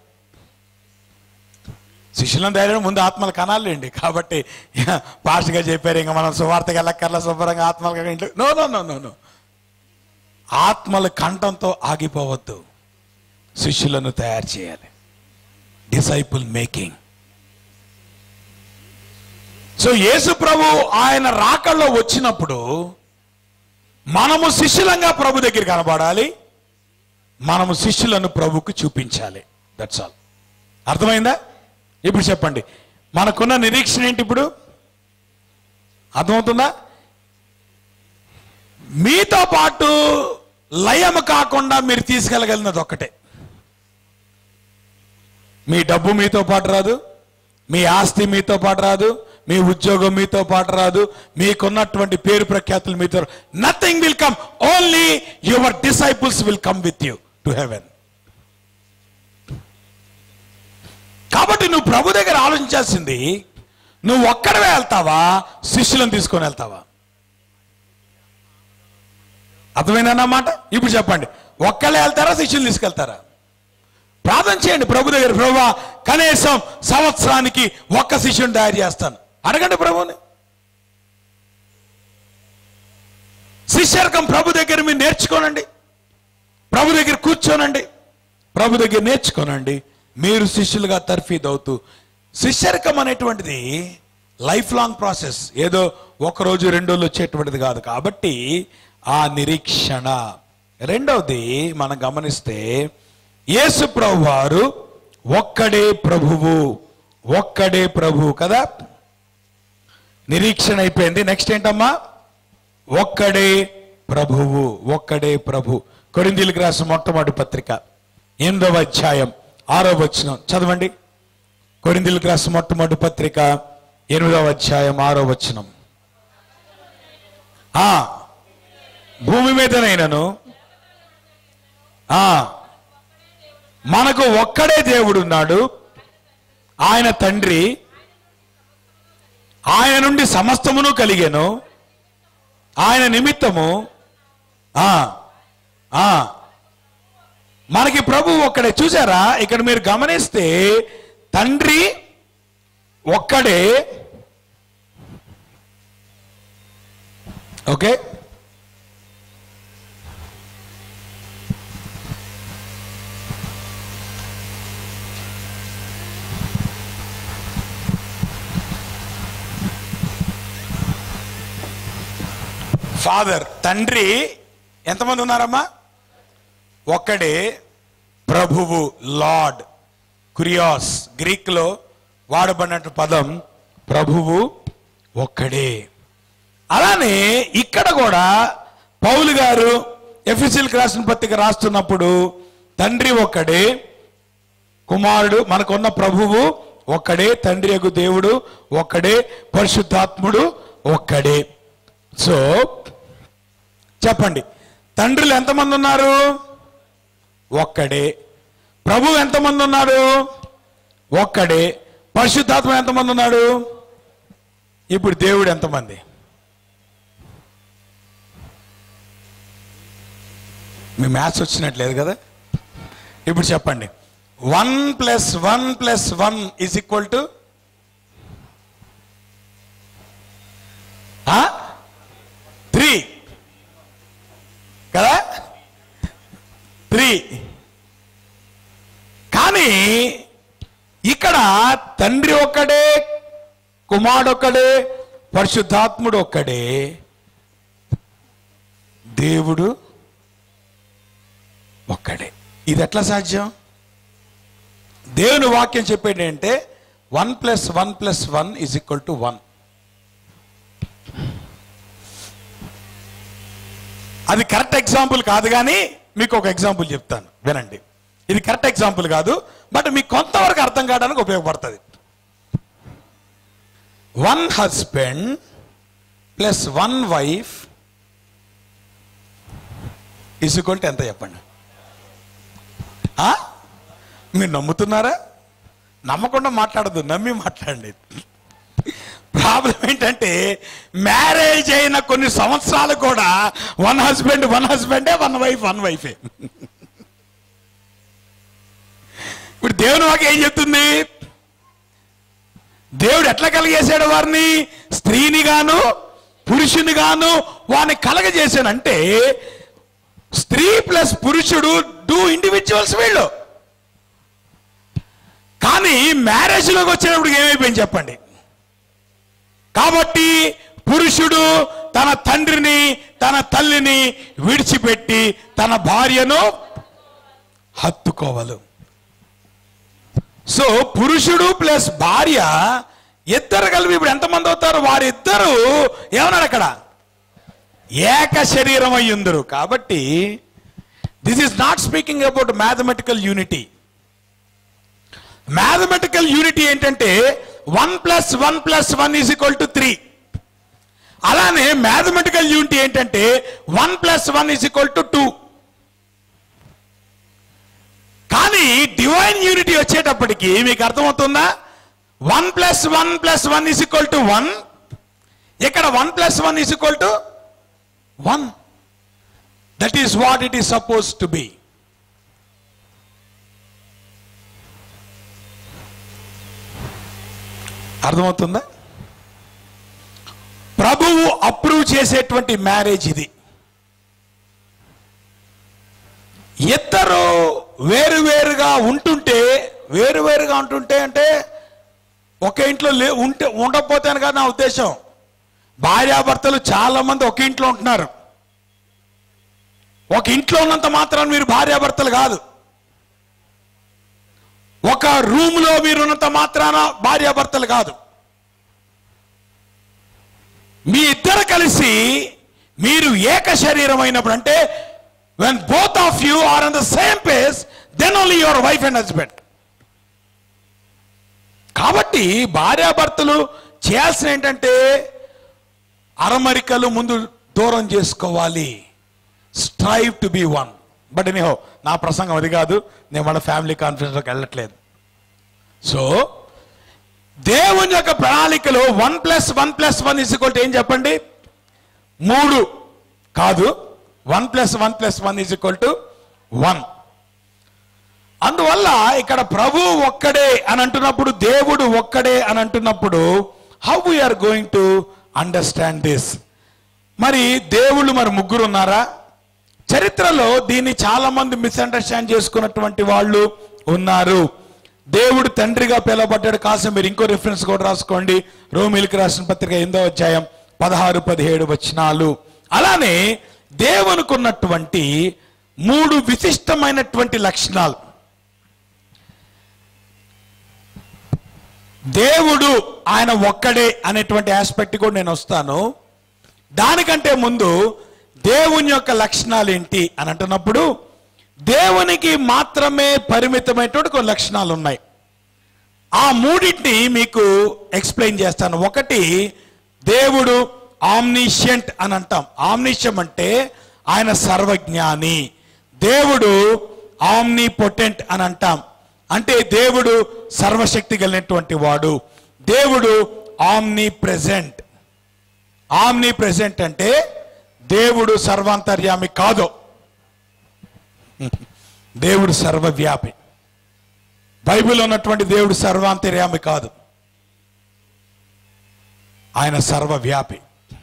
[SPEAKER 1] శిష్యులను ధైర్యం ముందు ఆత్మలు కనాలండి కాబట్టి పాస్ట్గా చెప్పారు ఇంకా మనం సువార్తగా వెళ్ళక్కర్లా శుభ్రంగా ఆత్మలు ఇంట్లో no no no no no ఆత్మల కంఠంతో ఆగిపోవద్దు శిష్యులను తయారు చేయాలి డిసైపుల్ మేకింగ్ సో యేసు ప్రభు ఆయన రాకల్లో వచ్చినప్పుడు మనము శిష్యులంగా ప్రభు దగ్గర కనబడాలి మనము శిష్యులను ప్రభుకు చూపించాలి దట్స్ ఆల్ అర్థమైందా ఇప్పుడు చెప్పండి మనకున్న నిరీక్షణ ఏంటి ఇప్పుడు అర్థమవుతుందా మీతో పాటు లయము కాకుండా మీరు తీసుకెళ్ళగలిగినది ఒక్కటే మీ డబ్బు మీతో పాటు రాదు మీ ఆస్తి మీతో పాటు రాదు మీ ఉద్యోగం మీతో పాటు రాదు మీకున్నటువంటి పేరు ప్రఖ్యాతులు మీతో nothing will come only your disciples will come with you to heaven కాబట్టి నువ్వు ప్రభు దగ్గర ఆలోచించాల్సింది నువ్వు ఒక్కడవే వెళ్తావా శిష్యులను తీసుకొని వెళ్తావా అర్థమైందన్నమాట ఇప్పుడు చెప్పండి ఒక్కళ్ళే వెళ్తారా శిష్యులు తీసుకెళ్తారా ప్రార్థన చేయండి ప్రభు దగ్గర ప్రభు కనీసం సంవత్సరానికి ఒక్క శిష్యుని తయారు చేస్తాను అడగండి ప్రభుని శిష్యరకం ప్రభు దగ్గర మీరు నేర్చుకోనండి ప్రభు దగ్గర కూర్చోనండి ప్రభు దగ్గర నేర్చుకోనండి మీరు శిష్యులుగా తర్ఫీద్ అవుతూ శిష్యరకం అనేటువంటిది లైఫ్ లాంగ్ ప్రాసెస్ ఏదో ఒక రోజు రెండు రోజులు వచ్చేటువంటిది కాదు కాబట్టి ఆ నిరీక్షణ రెండవది మనం గమనిస్తే యేసు ప్రభు వారు ఒక్కడే ప్రభువు ఒక్కడే ప్రభువు కదా నిరీక్షణ అయిపోయింది నెక్స్ట్ ఏంటమ్మా ఒక్కడే ప్రభువు ఒక్కడే ప్రభు కొరిందీలకు రాసిన మొట్టమొదటి పత్రిక ఎనిమిదవ అధ్యాయం ఆరో వచనం చదవండి కొరిందీలకు రాసిన మొట్టమొదటి పత్రిక ఎనిమిదవ అధ్యాయం ఆరో వచనం ఆ భూమి మీదనైనను ఆ మనకు ఒక్కడే దేవుడు ఉన్నాడు ఆయన తండ్రి ఆయన నుండి సమస్తమును కలిగెను ఆయన నిమిత్తము ఆ ఆ మనకి ప్రభు ఒక్కడే చూసారా ఇక్కడ మీరు గమనిస్తే తండ్రి ఒక్కడే ఓకే ఫాదర్ తండ్రి ఎంతమంది ఉన్నారమ్మా ఒక్కడే ప్రభువు లార్డ్ కురియాస్ గ్రీక్లో వాడబడినట్టు పదం ప్రభువు ఒక్కడే అలానే ఇక్కడ కూడా పౌలు గారు ఎఫ్ఎస్ఎల్ రాసిన పత్రిక రాస్తున్నప్పుడు తండ్రి ఒక్కడే కుమారుడు మనకున్న ప్రభువు ఒక్కడే తండ్రి యొక్క దేవుడు ఒక్కడే పరిశుద్ధాత్ముడు ఒక్కడే సో చెప్పండి తండ్రులు ఎంతమంది ఉన్నారు ఒక్కడే ప్రభు ఎంతమంది ఉన్నాడు ఒక్కడే పరిశుద్ధాత్మ ఎంతమంది ఉన్నాడు ఇప్పుడు దేవుడు ఎంతమంది మీ మ్యాథ్స్ వచ్చినట్లేదు కదా ఇప్పుడు చెప్పండి one plus one plus one is equal to three కదా త్రీ కానీ ఇక్కడ తండ్రి ఒక్కడే కుమారుడు ఒక్కడే పరిశుద్ధాత్ముడు ఒక్కడే దేవుడు ఒక్కడే ఇది ఎట్లా సాధ్యం దేవుని వాక్యం చెప్పేది ఏంటంటే one plus one plus one is equal to one అది కరెక్ట్ ఎగ్జాంపుల్ కాదు కానీ మీకు ఒక ఎగ్జాంపుల్ చెప్తాను వినండి ఇది కరెక్ట్ ఎగ్జాంపుల్ కాదు బట్ మీకు కొంతవరకు అర్థం కావడానికి ఉపయోగపడుతుంది one husband plus one wife ఇసుకుంటే ఎంత చెప్పండి ఆ? మీరు నమ్ముతున్నారా నమ్మకుండా మాట్లాడదు నమ్మి మాట్లాడండి ప్రాబ్లం ఏంటంటే మ్యారేజ్ అయిన కొన్ని సంవత్సరాలు కూడా వన్ హస్బెండ్ వన్ హస్బెండే వన్ వైఫ్ వన్ వైఫే ఇప్పుడు దేవుని వాక్యం ఏం చెప్తుంది దేవుడు ఎట్లా కలిగేశాడు వారిని స్త్రీని గాను పురుషుని గాను వారిని కలగజేశానంటే స్త్రీ ప్లస్ పురుషుడు టూ ఇండివిజువల్స్ వీళ్ళు కానీ మ్యారేజ్లోకి వచ్చేటప్పుడు ఏమైపోయింది చెప్పండి కాబట్టి పురుషుడు తన తండ్రిని తన తల్లిని విడిచిపెట్టి తన భార్యను హత్తుకోవాలి సో పురుషుడు ప్లస్ భార్య ఇద్దరు కలిపి ఇప్పుడు ఎంతమంది అవుతారు వారిద్దరు ఏమన్నాడు అక్కడ ఏక శరీరం అయ్యుందరు కాబట్టి this is not speaking about mathematical unity mathematical unity ఏంటంటే one plus one plus one is equal to three అలానే మ్యాథమెటికల్ యూనిటీ ఏంటంటే one plus one is equal to two కానీ డివైన్ యూనిటీ వచ్చేటప్పటికి మీకు అర్థమవుతుందా one plus one plus one is equal to one ఇక్కడ one plus one is equal to one that is what it is suppose to be అర్థమవుతుందా ప్రభువు approve చేసేటువంటి marriage ఇది ఇద్దరు వేరువేరుగా ఉంటుంటే వేరువేరుగా ఉంటుంటే అంటే ఒక ఇంట్లో లే ఉంటే ఉండకపోతేనే కదా నా ఉద్దేశం భార్యాభర్తలు చాలా మంది ఒక ఇంట్లో ఉంటున్నారు ఒక ఇంట్లో ఉన్నంత మాత్రం మీరు భార్యాభర్తలు కాదు ఒక రూమ్లో మీరు ఉన్నంత మాత్రాన భార్యాభర్తలు కాదు మీ ఇద్దరు కలిసి మీరు ఏక శరీరం అయినప్పుడు అంటే when both of you are on the same pace then only your wife and husband కాబట్టి భార్యాభర్తలు చేయాల్సిన ఏంటంటే అరమరికలు ముందు దూరం చేసుకోవాలి strive to be one but anyhow నా ప్రసంగం అది కాదు నేను మన ఫ్యామిలీ కాన్ఫరెన్స్లోకి వెళ్ళట్లేదు సో దేవుని యొక్క ప్రణాళికలో one plus one plus one is equal ఏం చెప్పండి మూడు కాదు one plus one plus one is equal to one అందువల్ల ఇక్కడ ప్రభు ఒక్కడే అని అంటున్నప్పుడు దేవుడు ఒక్కడే అని అంటున్నప్పుడు how we're going to understand this మరి దేవుళ్ళు మరి ముగ్గురు ఉన్నారా చరిత్రలో దీన్ని చాలా మంది మిస్అండర్స్టాండ్ చేసుకున్నటువంటి వాళ్ళు ఉన్నారు దేవుడు తండ్రిగా పిలవబడ్డాడు కాసం మీరు ఇంకో రిఫరెన్స్ కూడా రాసుకోండి రోమిలికి రాసిన పత్రిక ఎనిమిదో అధ్యాయం పదహారు పదిహేడు వచనాలు అలానే దేవునికి ఉన్నటువంటి మూడు విశిష్టమైనటువంటి లక్షణాలు దేవుడు ఆయన ఒక్కడే అనేటువంటి ఆస్పెక్ట్ కూడా నేను వస్తాను దానికంటే ముందు దేవుని యొక్క లక్షణాలు ఏంటి అని అంటున్నప్పుడు దేవునికి మాత్రమే పరిమితమైనటువంటి కొన్ని లక్షణాలు ఉన్నాయి ఆ మూడింటిని మీకు ఎక్స్ప్లెయిన్ చేస్తాను ఒకటి దేవుడు ఆమ్నిషియంట్ అని అంటాం ఆమ్నిషం అంటే ఆయన సర్వజ్ఞాని దేవుడు ఆమ్ని పొటెంట్ అని అంటాం అంటే దేవుడు సర్వశక్తి కలిగినటువంటి వాడు దేవుడు ఆమ్ని ప్రెజెంట్ ఆమ్ని ప్రెజెంట్ అంటే దేవుడు సర్వాంతర్యామి కాదు దేవుడు సర్వవ్యాపి బైబిల్ ఉన్నటువంటి దేవుడు సర్వాంతర్యామి కాదు ఆయన సర్వవ్యాపి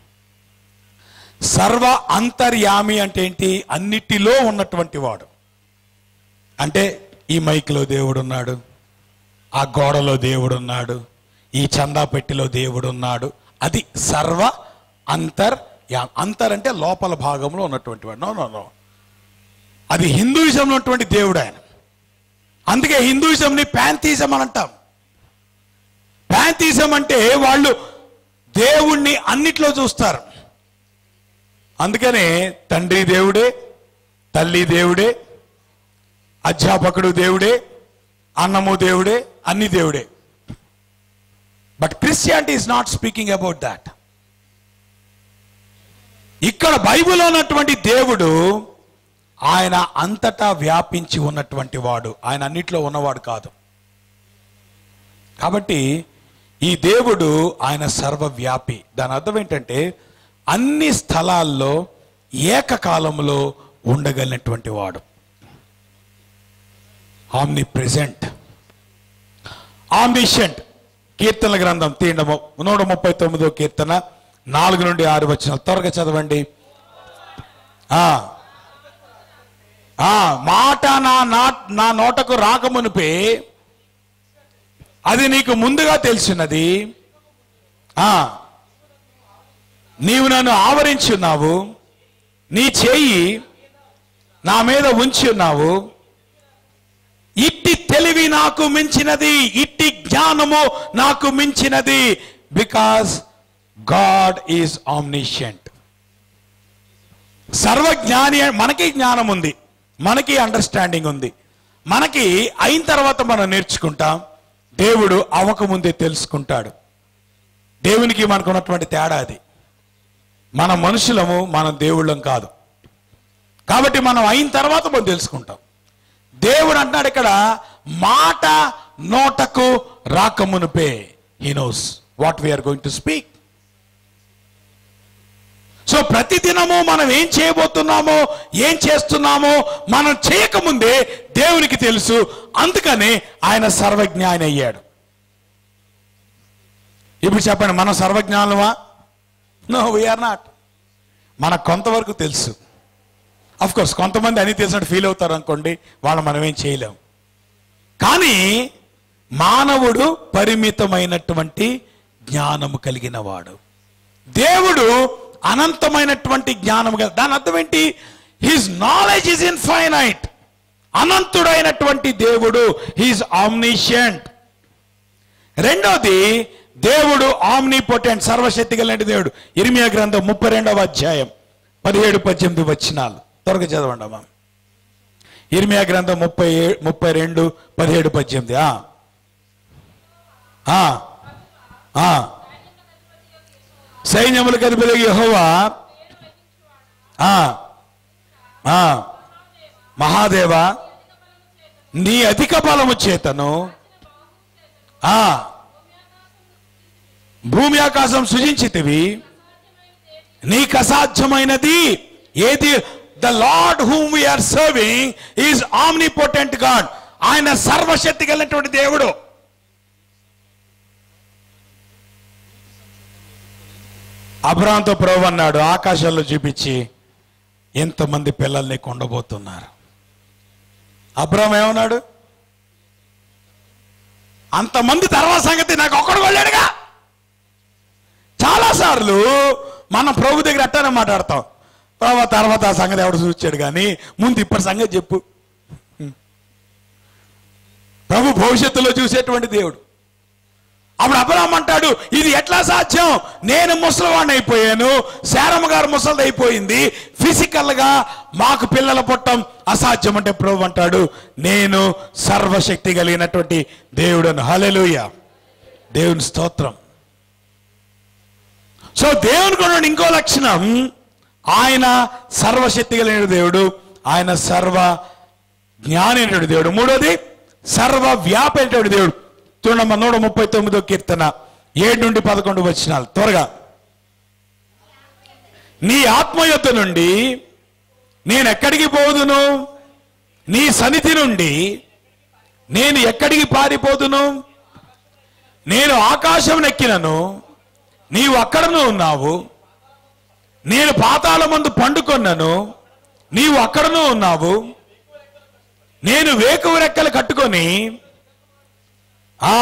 [SPEAKER 1] సర్వ అంతర్యామి అంటే ఏంటి అన్నిటిలో ఉన్నటువంటి వాడు అంటే ఈ మైక్లో దేవుడు ఉన్నాడు ఆ గోడలో దేవుడు ఉన్నాడు ఈ చందా పెట్టిలో దేవుడు ఉన్నాడు అది సర్వ అంతర్ అంతర్ అంటే లోపల భాగంలో ఉన్నటువంటి వాడు నో నో నో అది హిందూయిజంలో ఉన్నటువంటి దేవుడు ఆయన అందుకే హిందూయిజంని ప్యాంతీజం అని అంటాం ప్యాంతీజం అంటే వాళ్ళు దేవుణ్ణి అన్నిట్లో చూస్తారు అందుకనే తండ్రి దేవుడే తల్లి దేవుడే అధ్యాపకుడు దేవుడే అన్నము దేవుడే అన్ని దేవుడే but Christianity is not speaking about that ఇక్కడ బైబిల్ ఉన్నటువంటి దేవుడు ఆయన అంతటా వ్యాపించి ఉన్నటువంటి వాడు ఆయన అన్నిట్లో ఉన్నవాడు కాదు కాబట్టి ఈ దేవుడు ఆయన సర్వవ్యాపి దాని అర్థం ఏంటంటే అన్ని స్థలాల్లో ఏకకాలంలో ఉండగలిగినటువంటి వాడు ఆమ్ని ప్రెజెంట్ ఆంబిషెంట్ కీర్తనల గ్రంథం తీయడము నూట ముప్పై తొమ్మిదో కీర్తన నాలుగు నుండి ఆరు వచ్చిన త్వరగా చదవండి ఆ ఆ మాట నా నా- నా నోటకు రాకమునిపే అది నీకు ముందుగా తెలిసినది ఆ నీవు నన్ను ఆవరించి ఉన్నావు నీ చేయి నా మీద ఉంచి ఉన్నావు ఇట్టి తెలివి నాకు మించినది ఇట్టి జ్ఞానము నాకు మించినది బికాస్ గాడ్ ఈజ్ ఆమ్నిషియంట్ సర్వజ్ఞాని మనకి జ్ఞానం ఉంది మనకి అండర్స్టాండింగ్ ఉంది మనకి అయిన తర్వాత మనం నేర్చుకుంటాం దేవుడు అవ్వకముందే తెలుసుకుంటాడు దేవునికి మనకు ఉన్నటువంటి తేడా అది మన మనుషులము మనం దేవుళ్ళం కాదు కాబట్టి మనం అయిన తర్వాత మనం తెలుసుకుంటాం దేవుడు అంటున్నాడు ఇక్కడ మాట నోటకు రాకమునుపే he knows what we're going to speak so ప్రతిదినము మనం ఏం చేయబోతున్నామో ఏం చేస్తున్నామో మనం చేయకముందే దేవునికి తెలుసు అందుకనే ఆయన సర్వజ్ఞాని అయ్యాడు ఇప్పుడు చెప్పండి మనం సర్వజ్ఞానులమా నో వీఆర్ నాట్ మనకు కొంతవరకు తెలుసు అఫ్ కోర్స్ కొంతమంది అన్ని తెలిసినట్టు ఫీల్ అవుతారు అనుకోండి వాళ్ళు మనం ఏం చేయలేం కానీ మానవుడు పరిమితమైనటువంటి జ్ఞానము కలిగిన వాడు దేవుడు అనంతమైనటువంటి జ్ఞానము గల దాని అర్థం ఏంటి హిజ్ నాలెడ్జ్ ఇస్ ఇన్ఫైనైట్ అనంతుడైనటువంటి దేవుడు హీజ్ ఆమ్నిషియంట్ రెండోది దేవుడు ఆమ్ని పొటెంట్ సర్వశక్తి కలిగిన దేవుడు ఇర్మియా గ్రంథం ముప్పై రెండవ అధ్యాయం పదిహేడు పద్దెనిమిది వచ్చినాలు త్వరగా చదవండి అమ్మా ఇర్మియా గ్రంథం ముప్పై ఏ- ముప్పై రెండు పదిహేడు పద్దెనిమిది ఆ. ఆ. ఆ. సైన్యములు కనిపెలిగి యెహోవా ఆ. ఆ. మహాదేవ నీ అధిక బలము చేతను ఆ భూమి ఆకాశం సృజించితివి నీకు అసాధ్యమైనది ఏది the Lord whom we're serving is omnipotent God ఆయన సర్వశక్తి కలిగినటువంటి దేవుడు అబ్రాంతో ప్రభు అన్నాడు ఆకాశంలో చూపించి ఎంతమంది పిల్లల్ని కొండబోతున్నారు అబ్రామ్ ఏమన్నాడు అంతమంది తర్వాత సంగతి నాకు ఒక్కడు వెళ్ళాడుగా చాలాసార్లు మనం ప్రభు దగ్గర అట్టానే మాట్లాడతాం ప్రభు తర్వాత ఆ సంగతి ఎవడు చూచాడు కానీ ముందు ఇప్పటి సంగతి చెప్పు ప్రభు భవిష్యత్తులో చూసేటువంటి దేవుడు అప్పుడు అబ్రహం అంటాడు ఇది ఎట్లా సాధ్యం నేను ముసలివాడిని అయిపోయాను శారమ్మ గారు ముసలిది అయిపోయింది ఫిజికల్ గా మాకు పిల్లల పుట్టం అసాధ్యం అంటే ప్రభు అంటాడు నేను సర్వశక్తి కలిగినటువంటి దేవుడను హలెలుయ దేవుని స్తోత్రం సో దేవునికి ఉన్న ఇంకో లక్షణం ఆయన సర్వశక్తి కలిగిన దేవుడు ఆయన సర్వ జ్ఞాని అయినటువంటి దేవుడు మూడోది సర్వ వ్యాపైనటువంటి దేవుడు చూడమ్మ నూట ముప్పై తొమ్మిదో కీర్తన ఏడు నుండి పదకొండు వచ్చినాలు త్వరగా నీ ఆత్మయొద్ద నుండి నేను ఎక్కడికి పోదును నీ సన్నిధి నుండి నేను ఎక్కడికి పారిపోదును నేను ఆకాశం నెక్కినను నీవు అక్కడను ఉన్నావు నేను పాతాళ ముందు పండుకొన్నను నీవు అక్కడను ఉన్నావు నేను వేకువ రెక్కలు కట్టుకొని ఆ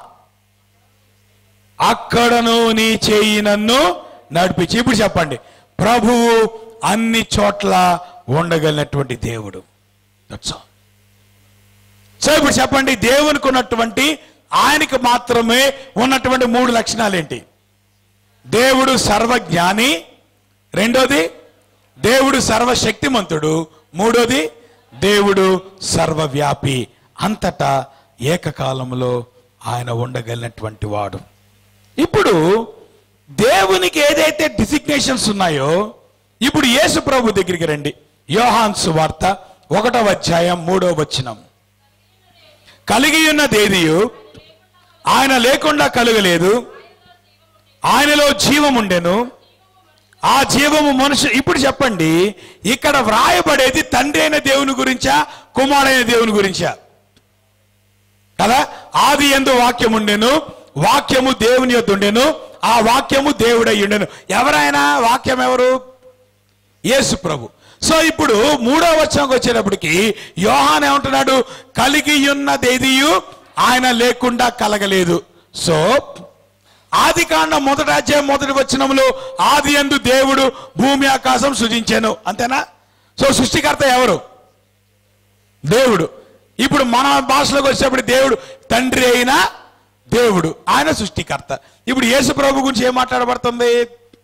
[SPEAKER 1] అక్కడను నీ చేయి నన్ను నడిపించి ఇప్పుడు చెప్పండి ప్రభువు అన్ని చోట్ల ఉండగలిగినటువంటి దేవుడు దట్స్ ఆల్ సో ఇప్పుడు చెప్పండి దేవునికి ఉన్నటువంటి ఆయనకి మాత్రమే ఉన్నటువంటి మూడు లక్షణాలు ఏంటి దేవుడు సర్వజ్ఞాని రెండోది దేవుడు సర్వశక్తిమంతుడు మూడోది దేవుడు సర్వవ్యాపి అంతటా ఏకకాలంలో ఆయన ఉండగలిగినటువంటి వాడు ఇప్పుడు దేవునికి ఏదైతే డిసిగ్నేషన్స్ ఉన్నాయో ఇప్పుడు యేసు ప్రభు దగ్గరికి రండి యోహాన్ సువార్త ఒకటవ అధ్యాయం మూడవ వచనం కలిగి ఉన్నదేదియు ఆయన లేకుండా కలుగలేదు ఆయనలో జీవం ఉండెను ఆ జీవము మనుషు ఇప్పుడు చెప్పండి ఇక్కడ వ్రాయబడేది తండ్రి అయిన దేవుని గురించా కుమారుడైన దేవుని గురించా కదా ఆది ఎందు వాక్యం ఉండెను వాక్యము దేవుని యొద్ద ఉండెను ఆ వాక్యము దేవుడై ఉండెను ఎవరైనా వాక్యం ఎవరు యేసు ప్రభు సో ఇప్పుడు మూడో వచనంకి వచ్చేటప్పటికి యోహాన్ ఏమంటున్నాడు కలిగి ఉన్నదేదియు ఆయన లేకుండా కలగలేదు సో ఆది కాండ మొదటి అధ్యాయం మొదటి వచనములో ఆది ఎందు దేవుడు భూమి ఆకాశం సృజించాను అంతేనా సో సృష్టికర్త ఎవరు దేవుడు ఇప్పుడు మన భాషలోకి వచ్చేటప్పుడు దేవుడు తండ్రి అయిన దేవుడు ఆయన సృష్టికర్త ఇప్పుడు యేసు ప్రభు గురించి ఏం మాట్లాడబడుతుంది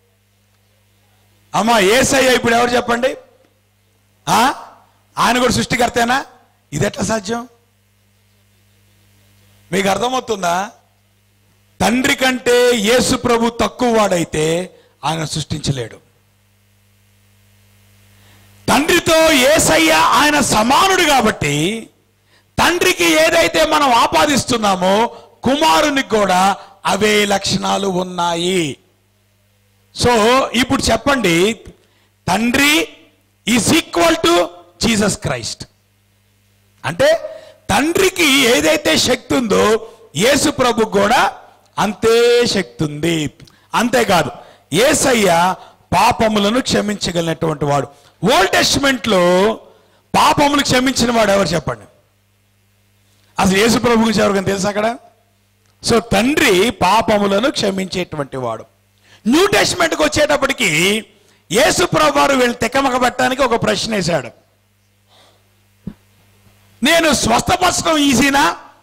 [SPEAKER 1] అమ్మా ఏసయ్య ఇప్పుడు ఎవరు చెప్పండి ఆ? ఆయన కూడా సృష్టికర్తేనా ఇది ఎట్లా సాధ్యం మీకు అర్థమవుతుందా తండ్రి కంటే యేసు ప్రభు తక్కువ వాడైతే ఆయన సృష్టించలేడు తండ్రితో ఏసయ్య ఆయన సమానుడు కాబట్టి తండ్రికి ఏదైతే మనం ఆపాదిస్తున్నామో కుమారునికి కూడా అవే లక్షణాలు ఉన్నాయి సో ఇప్పుడు చెప్పండి తండ్రి is equal to Jesus Christ అంటే తండ్రికి ఏదైతే శక్తి ఉందో యేసు ప్రభు కూడా అంతే శక్తి ఉంది అంతేకాదు ఏసయ్య పాపములను క్షమించగలిగినటువంటి వాడు ఓల్డ్ టెస్ట్మెంట్ లో పాపములు క్షమించిన వాడు ఎవరు చెప్పండి అసలు యేసు ప్రభు గురించి ఎవరికైనా తెలుసా అక్కడ సో తండ్రి పాపములను క్షమించేటువంటి వాడు న్యూ టెస్ట్మెంట్కి వచ్చేటప్పటికి యేసు ప్రభు వారు వీళ్ళు తెక్కమక పెట్టడానికి ఒక ప్రశ్న వేశాడు నేను స్వస్థపరచడం ఈజీనా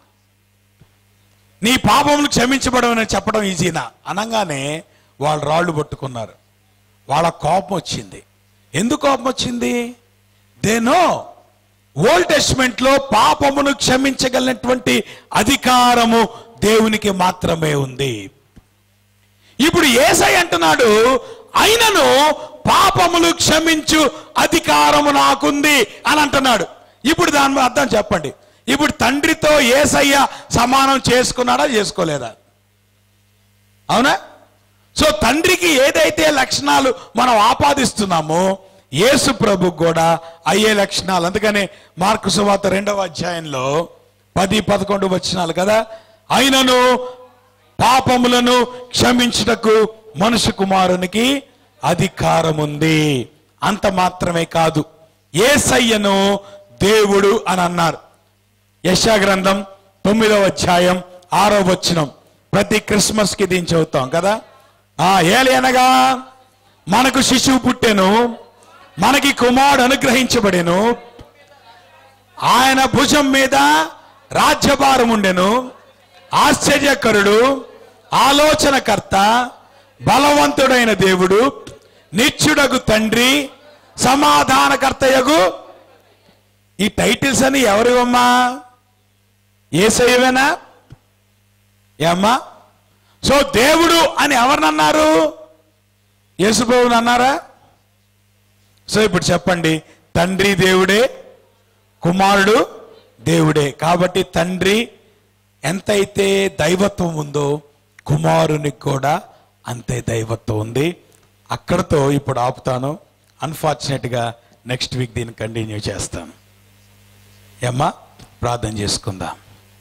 [SPEAKER 1] నీ పాపములు క్షమించబడమని చెప్పడం ఈజీనా అనగానే వాళ్ళు రాళ్ళు పట్టుకున్నారు వాళ్ళ కోపం వచ్చింది ఎందుకు కోపం వచ్చింది దేనో ఓల్డ్ టెస్ట్మెంట్ లో పాపమును క్షమించగలిగినటువంటి అధికారము దేవునికి మాత్రమే ఉంది ఇప్పుడు ఏసై అంటున్నాడు అయినను పాపములు క్షమించు అధికారము నాకుంది అని అంటున్నాడు ఇప్పుడు దాని అర్థం చెప్పండి ఇప్పుడు తండ్రితో ఏసయ్య సమానం చేసుకున్నాడా చేసుకోలేదా అవునా సో తండ్రికి ఏదైతే లక్షణాలు మనం ఆపాదిస్తున్నామో యేసు ప్రభు కూడా అయ్యే లక్షణాలు అందుకనే మార్కు సువార్త రెండవ అధ్యాయంలో పది పదకొండు వచ్చినాలు కదా అయినను పాపములను క్షమించుటకు మనుషు కుమారునికి అధికారం ఉంది అంత మాత్రమే కాదు ఏసయ్యను దేవుడు అని అన్నారు యశా గ్రంథం తొమ్మిదవ అధ్యాయం ఆరో వచనం ప్రతి క్రిస్మస్ కి దీన్ని చదువుతాం కదా ఆ ఏలి అనగా మనకు శిశువు పుట్టెను మనకి కుమారుడు అనుగ్రహించబడెను ఆయన భుజం మీద రాజ్యభారం ఉండెను ఆశ్చర్యకరుడు ఆలోచనకర్త బలవంతుడైన దేవుడు నిత్యుడగు తండ్రి సమాధానకర్తయగు ఈ టైటిల్స్ అని ఎవరివమ్మా ఏసయ్యవేనా ఏమ్మా సో దేవుడు అని ఎవరినన్నారు యేసుబాబుని అన్నారా సో ఇప్పుడు చెప్పండి తండ్రి దేవుడే కుమారుడు దేవుడే కాబట్టి తండ్రి ఎంతైతే దైవత్వం ఉందో కుమారునికి కూడా అంతే దైవత్వం ఉంది అక్కడతో ఇప్పుడు ఆపుతాను అన్ఫార్చునేట్గా నెక్స్ట్ వీక్ దీన్ని కంటిన్యూ చేస్తాను ఏమ్మా ప్రార్థన చేసుకుందాం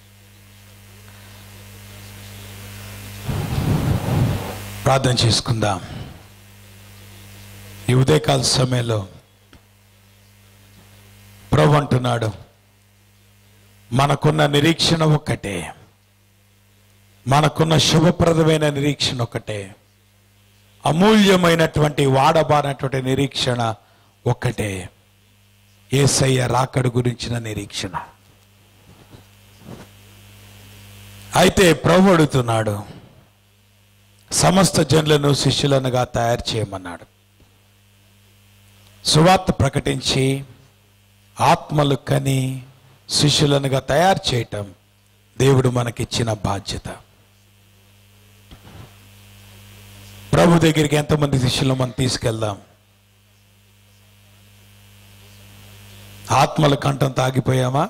[SPEAKER 1] ప్రార్థన చేసుకుందాం ఈ ఉదయకాల సమయంలో ప్రభు అంటున్నాడు మనకున్న నిరీక్షణ ఒక్కటే మనకున్న శుభప్రదమైన నిరీక్షణ ఒకటే అమూల్యమైనటువంటి వాడబానటువంటి నిరీక్షణ ఒక్కటే ఏసయ్య రాకడు గురించిన నిరీక్షణ అయితే ప్రభు అడుగుతున్నాడు సమస్త జనులను శిష్యులనుగా తయారు చేయమన్నాడు సువార్త ప్రకటించి ఆత్మలు కని శిష్యులనుగా తయారు చేయటం దేవుడు మనకిచ్చిన బాధ్యత ప్రభు దగ్గరికి ఎంతమంది శిష్యులు మనం తీసుకెళ్దాం ఆత్మల కంఠం తాగిపోయామా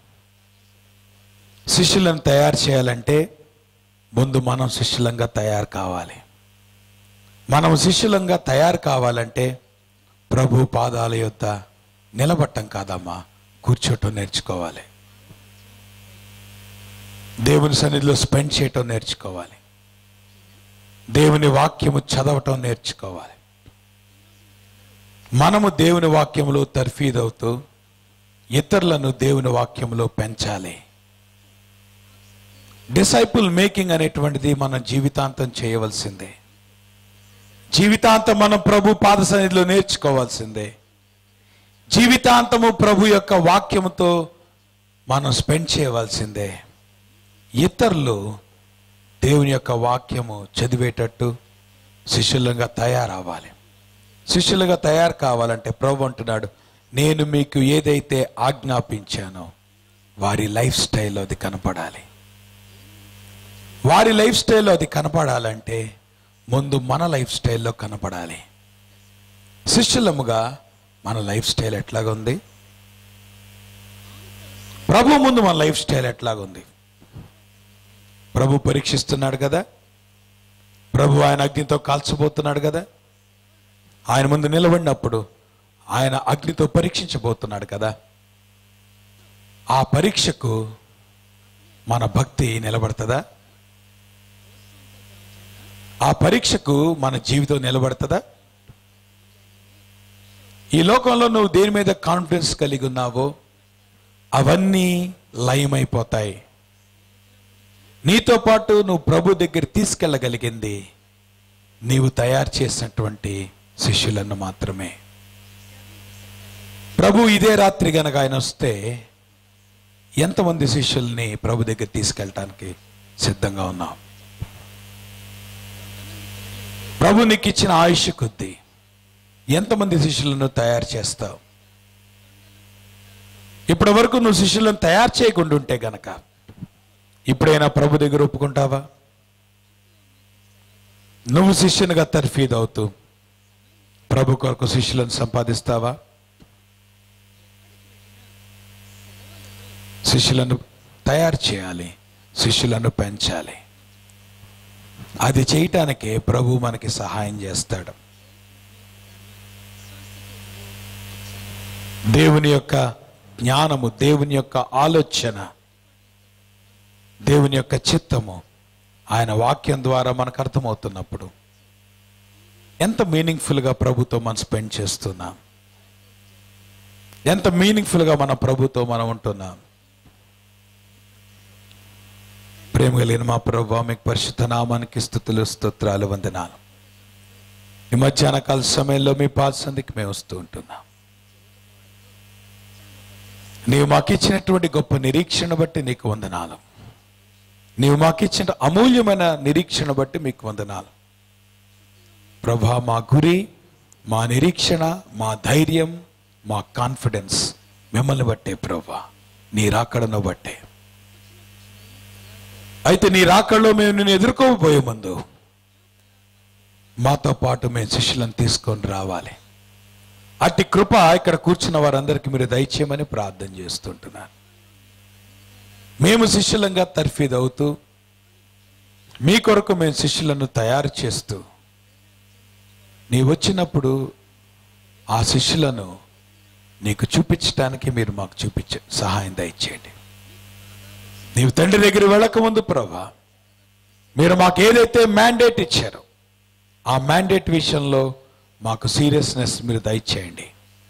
[SPEAKER 1] శిష్యులను తయారు చేయాలంటే ముందు మనం శిష్యులంగా తయారు కావాలి మనం శిష్యులంగా తయారు కావాలంటే ప్రభు పాదాల యొద్ద నిలబట్టం కాదమ్మా కూర్చోటం నేర్చుకోవాలి దేవుని సన్నిధిలో స్పెండ్ చేయటం నేర్చుకోవాలి దేవుని వాక్యము చదవటం నేర్చుకోవాలి మనము దేవుని వాక్యములో తర్ఫీదవుతూ ఇతరులను దేవుని వాక్యములో పెంచాలి డిసైపుల్ మేకింగ్ అనేటువంటిది మన జీవితాంతం చేయవలసిందే జీవితాంతం మనం ప్రభు పాద సన్నిధిలో నేర్చుకోవాల్సిందే జీవితాంతము ప్రభు యొక్క వాక్యముతో మనం స్పెండ్ చేయవలసిందే ఇతరులు దేవుని యొక్క వాక్యము చదివేటట్టు శిష్యులంగా తయారవ్వాలి శిష్యులుగా తయారు కావాలంటే ప్రభు అంటున్నాడు నేను మీకు ఏదైతే ఆజ్ఞాపించానో వారి లైఫ్ స్టైల్లో అది కనపడాలి వారి లైఫ్ స్టైల్లో అది కనపడాలంటే ముందు మన లైఫ్ స్టైల్లో కనపడాలి శిష్యులముగా మన లైఫ్ స్టైల్ ఎట్లాగుంది ప్రభు ముందు మన లైఫ్ స్టైల్ ఎట్లాగుంది ప్రభు పరీక్షిస్తున్నాడు కదా ప్రభు ఆయన అగ్నితో కాల్చబోతున్నాడు కదా ఆయన ముందు నిలబడినప్పుడు ఆయన అగ్నితో పరీక్షించబోతున్నాడు కదా ఆ పరీక్షకు మన భక్తి నిలబడుతుందా ఆ పరీక్షకు మన జీవితం నిలబడుతుందా ఈ లోకంలో నువ్వు దేని మీద కాన్ఫిడెన్స్ కలిగి ఉన్నావో అవన్నీ లయమైపోతాయి నీతో పాటు నువ్వు ప్రభు దగ్గర తీసుకెళ్ళగలిగింది నీవు తయారు చేసినటువంటి శిష్యులను మాత్రమే ప్రభు ఇదే రాత్రి గనక ఆయన వస్తే ఎంతమంది శిష్యుల్ని ప్రభు దగ్గర తీసుకెళ్ళటానికి సిద్ధంగా ఉన్నాం ప్రభు నీకు ఇచ్చిన ఆయుష్ కొద్దీ ఎంతమంది శిష్యులను తయారు చేస్తావు ఇప్పటి వరకు నువ్వు శిష్యులను తయారు చేయకుండా ఉంటే గనక ఇప్పుడైనా ప్రభు దగ్గర ఒప్పుకుంటావా నువ్వు శిష్యునిగా తర్ఫీదు అవుతూ ప్రభు కొరకు శిష్యులను సంపాదిస్తావా శిష్యులను తయారు చేయాలి శిష్యులను పెంచాలి అది చేయటానికే ప్రభు మనకి సహాయం చేస్తాడు దేవుని యొక్క జ్ఞానము దేవుని యొక్క ఆలోచన దేవుని యొక్క చిత్తము ఆయన వాక్యం ద్వారా మనకు అర్థమవుతున్నప్పుడు ఎంత మీనింగ్ఫుల్గా ప్రభుతో మనం స్పెండ్ చేస్తున్నాం ఎంత మీనింగ్ఫుల్గా మన ప్రభుతో మనం ఉంటున్నాం ప్రేమ కలిగిన మా ప్రభు మీకు పరిశుద్ధ నామానికి స్థుతులు స్తోత్రాలు వందనాలు ఈ మధ్యాహ్న కాల సమయంలో మీ పాద సంధికి మేము వస్తూ ఉంటున్నాం నీవు మాకు ఇచ్చినటువంటి గొప్ప నిరీక్షణ బట్టి నీకు వందనాలు నీవు మాకు ఇచ్చిన అమూల్యమైన నిరీక్షణ బట్టి మీకు వందనాలు ప్రభా మా గురి మా నిరీక్షణ మా ధైర్యం మా కాన్ఫిడెన్స్ మిమ్మల్ని బట్టే ప్రభా నీ రాకడను బట్టే అయితే నీ రాకడలో మేము నిన్ను ఎదుర్కోబోయే ముందు మాతో పాటు మేము శిష్యులను తీసుకొని రావాలి అట్టి కృప ఇక్కడ కూర్చున్న వారందరికీ మీరు దయచేయమని ప్రార్థన చేస్తుంటున్నాను మేము శిష్యులంగా తర్ఫీదు అవుతూ మీ కొరకు మేము శిష్యులను తయారు చేస్తూ నీ వచ్చినప్పుడు ఆ శిష్యులను నీకు చూపించడానికి మీరు మాకు చూపించ సహాయం దయచేయండి నీవు తండ్రి దగ్గర వెళ్ళకముందు ప్రభా మీరు మాకు ఏదైతే మ్యాండేట్ ఇచ్చారో ఆ మ్యాండేట్ విషయంలో మాకు సీరియస్నెస్ మీరు దయచేయండి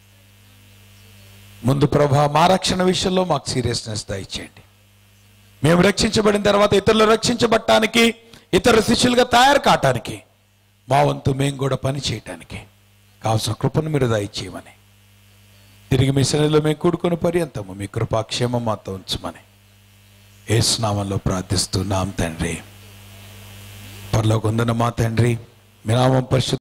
[SPEAKER 1] ముందు ప్రభా మా రక్షణ విషయంలో మాకు సీరియస్నెస్ దయచేయండి మేము రక్షించబడిన తర్వాత ఇతరులు రక్షించబడటానికి ఇతర శిష్యులుగా తయారు కావటానికి మా వంతు మేము కూడా పని చేయటానికి కావాల్సిన కృపను మీరు దయచేయమని తిరిగి మీ సన్నిధిలో మేము కూడుకొని పర్యంతము మీ కృపాక్షేమం మాతో ఉంచమని ఏసునామంలో ప్రార్థిస్తున్నాం తండ్రి పరలోకొందన మా తండ్రి మీ నామం పరిశుద్ధ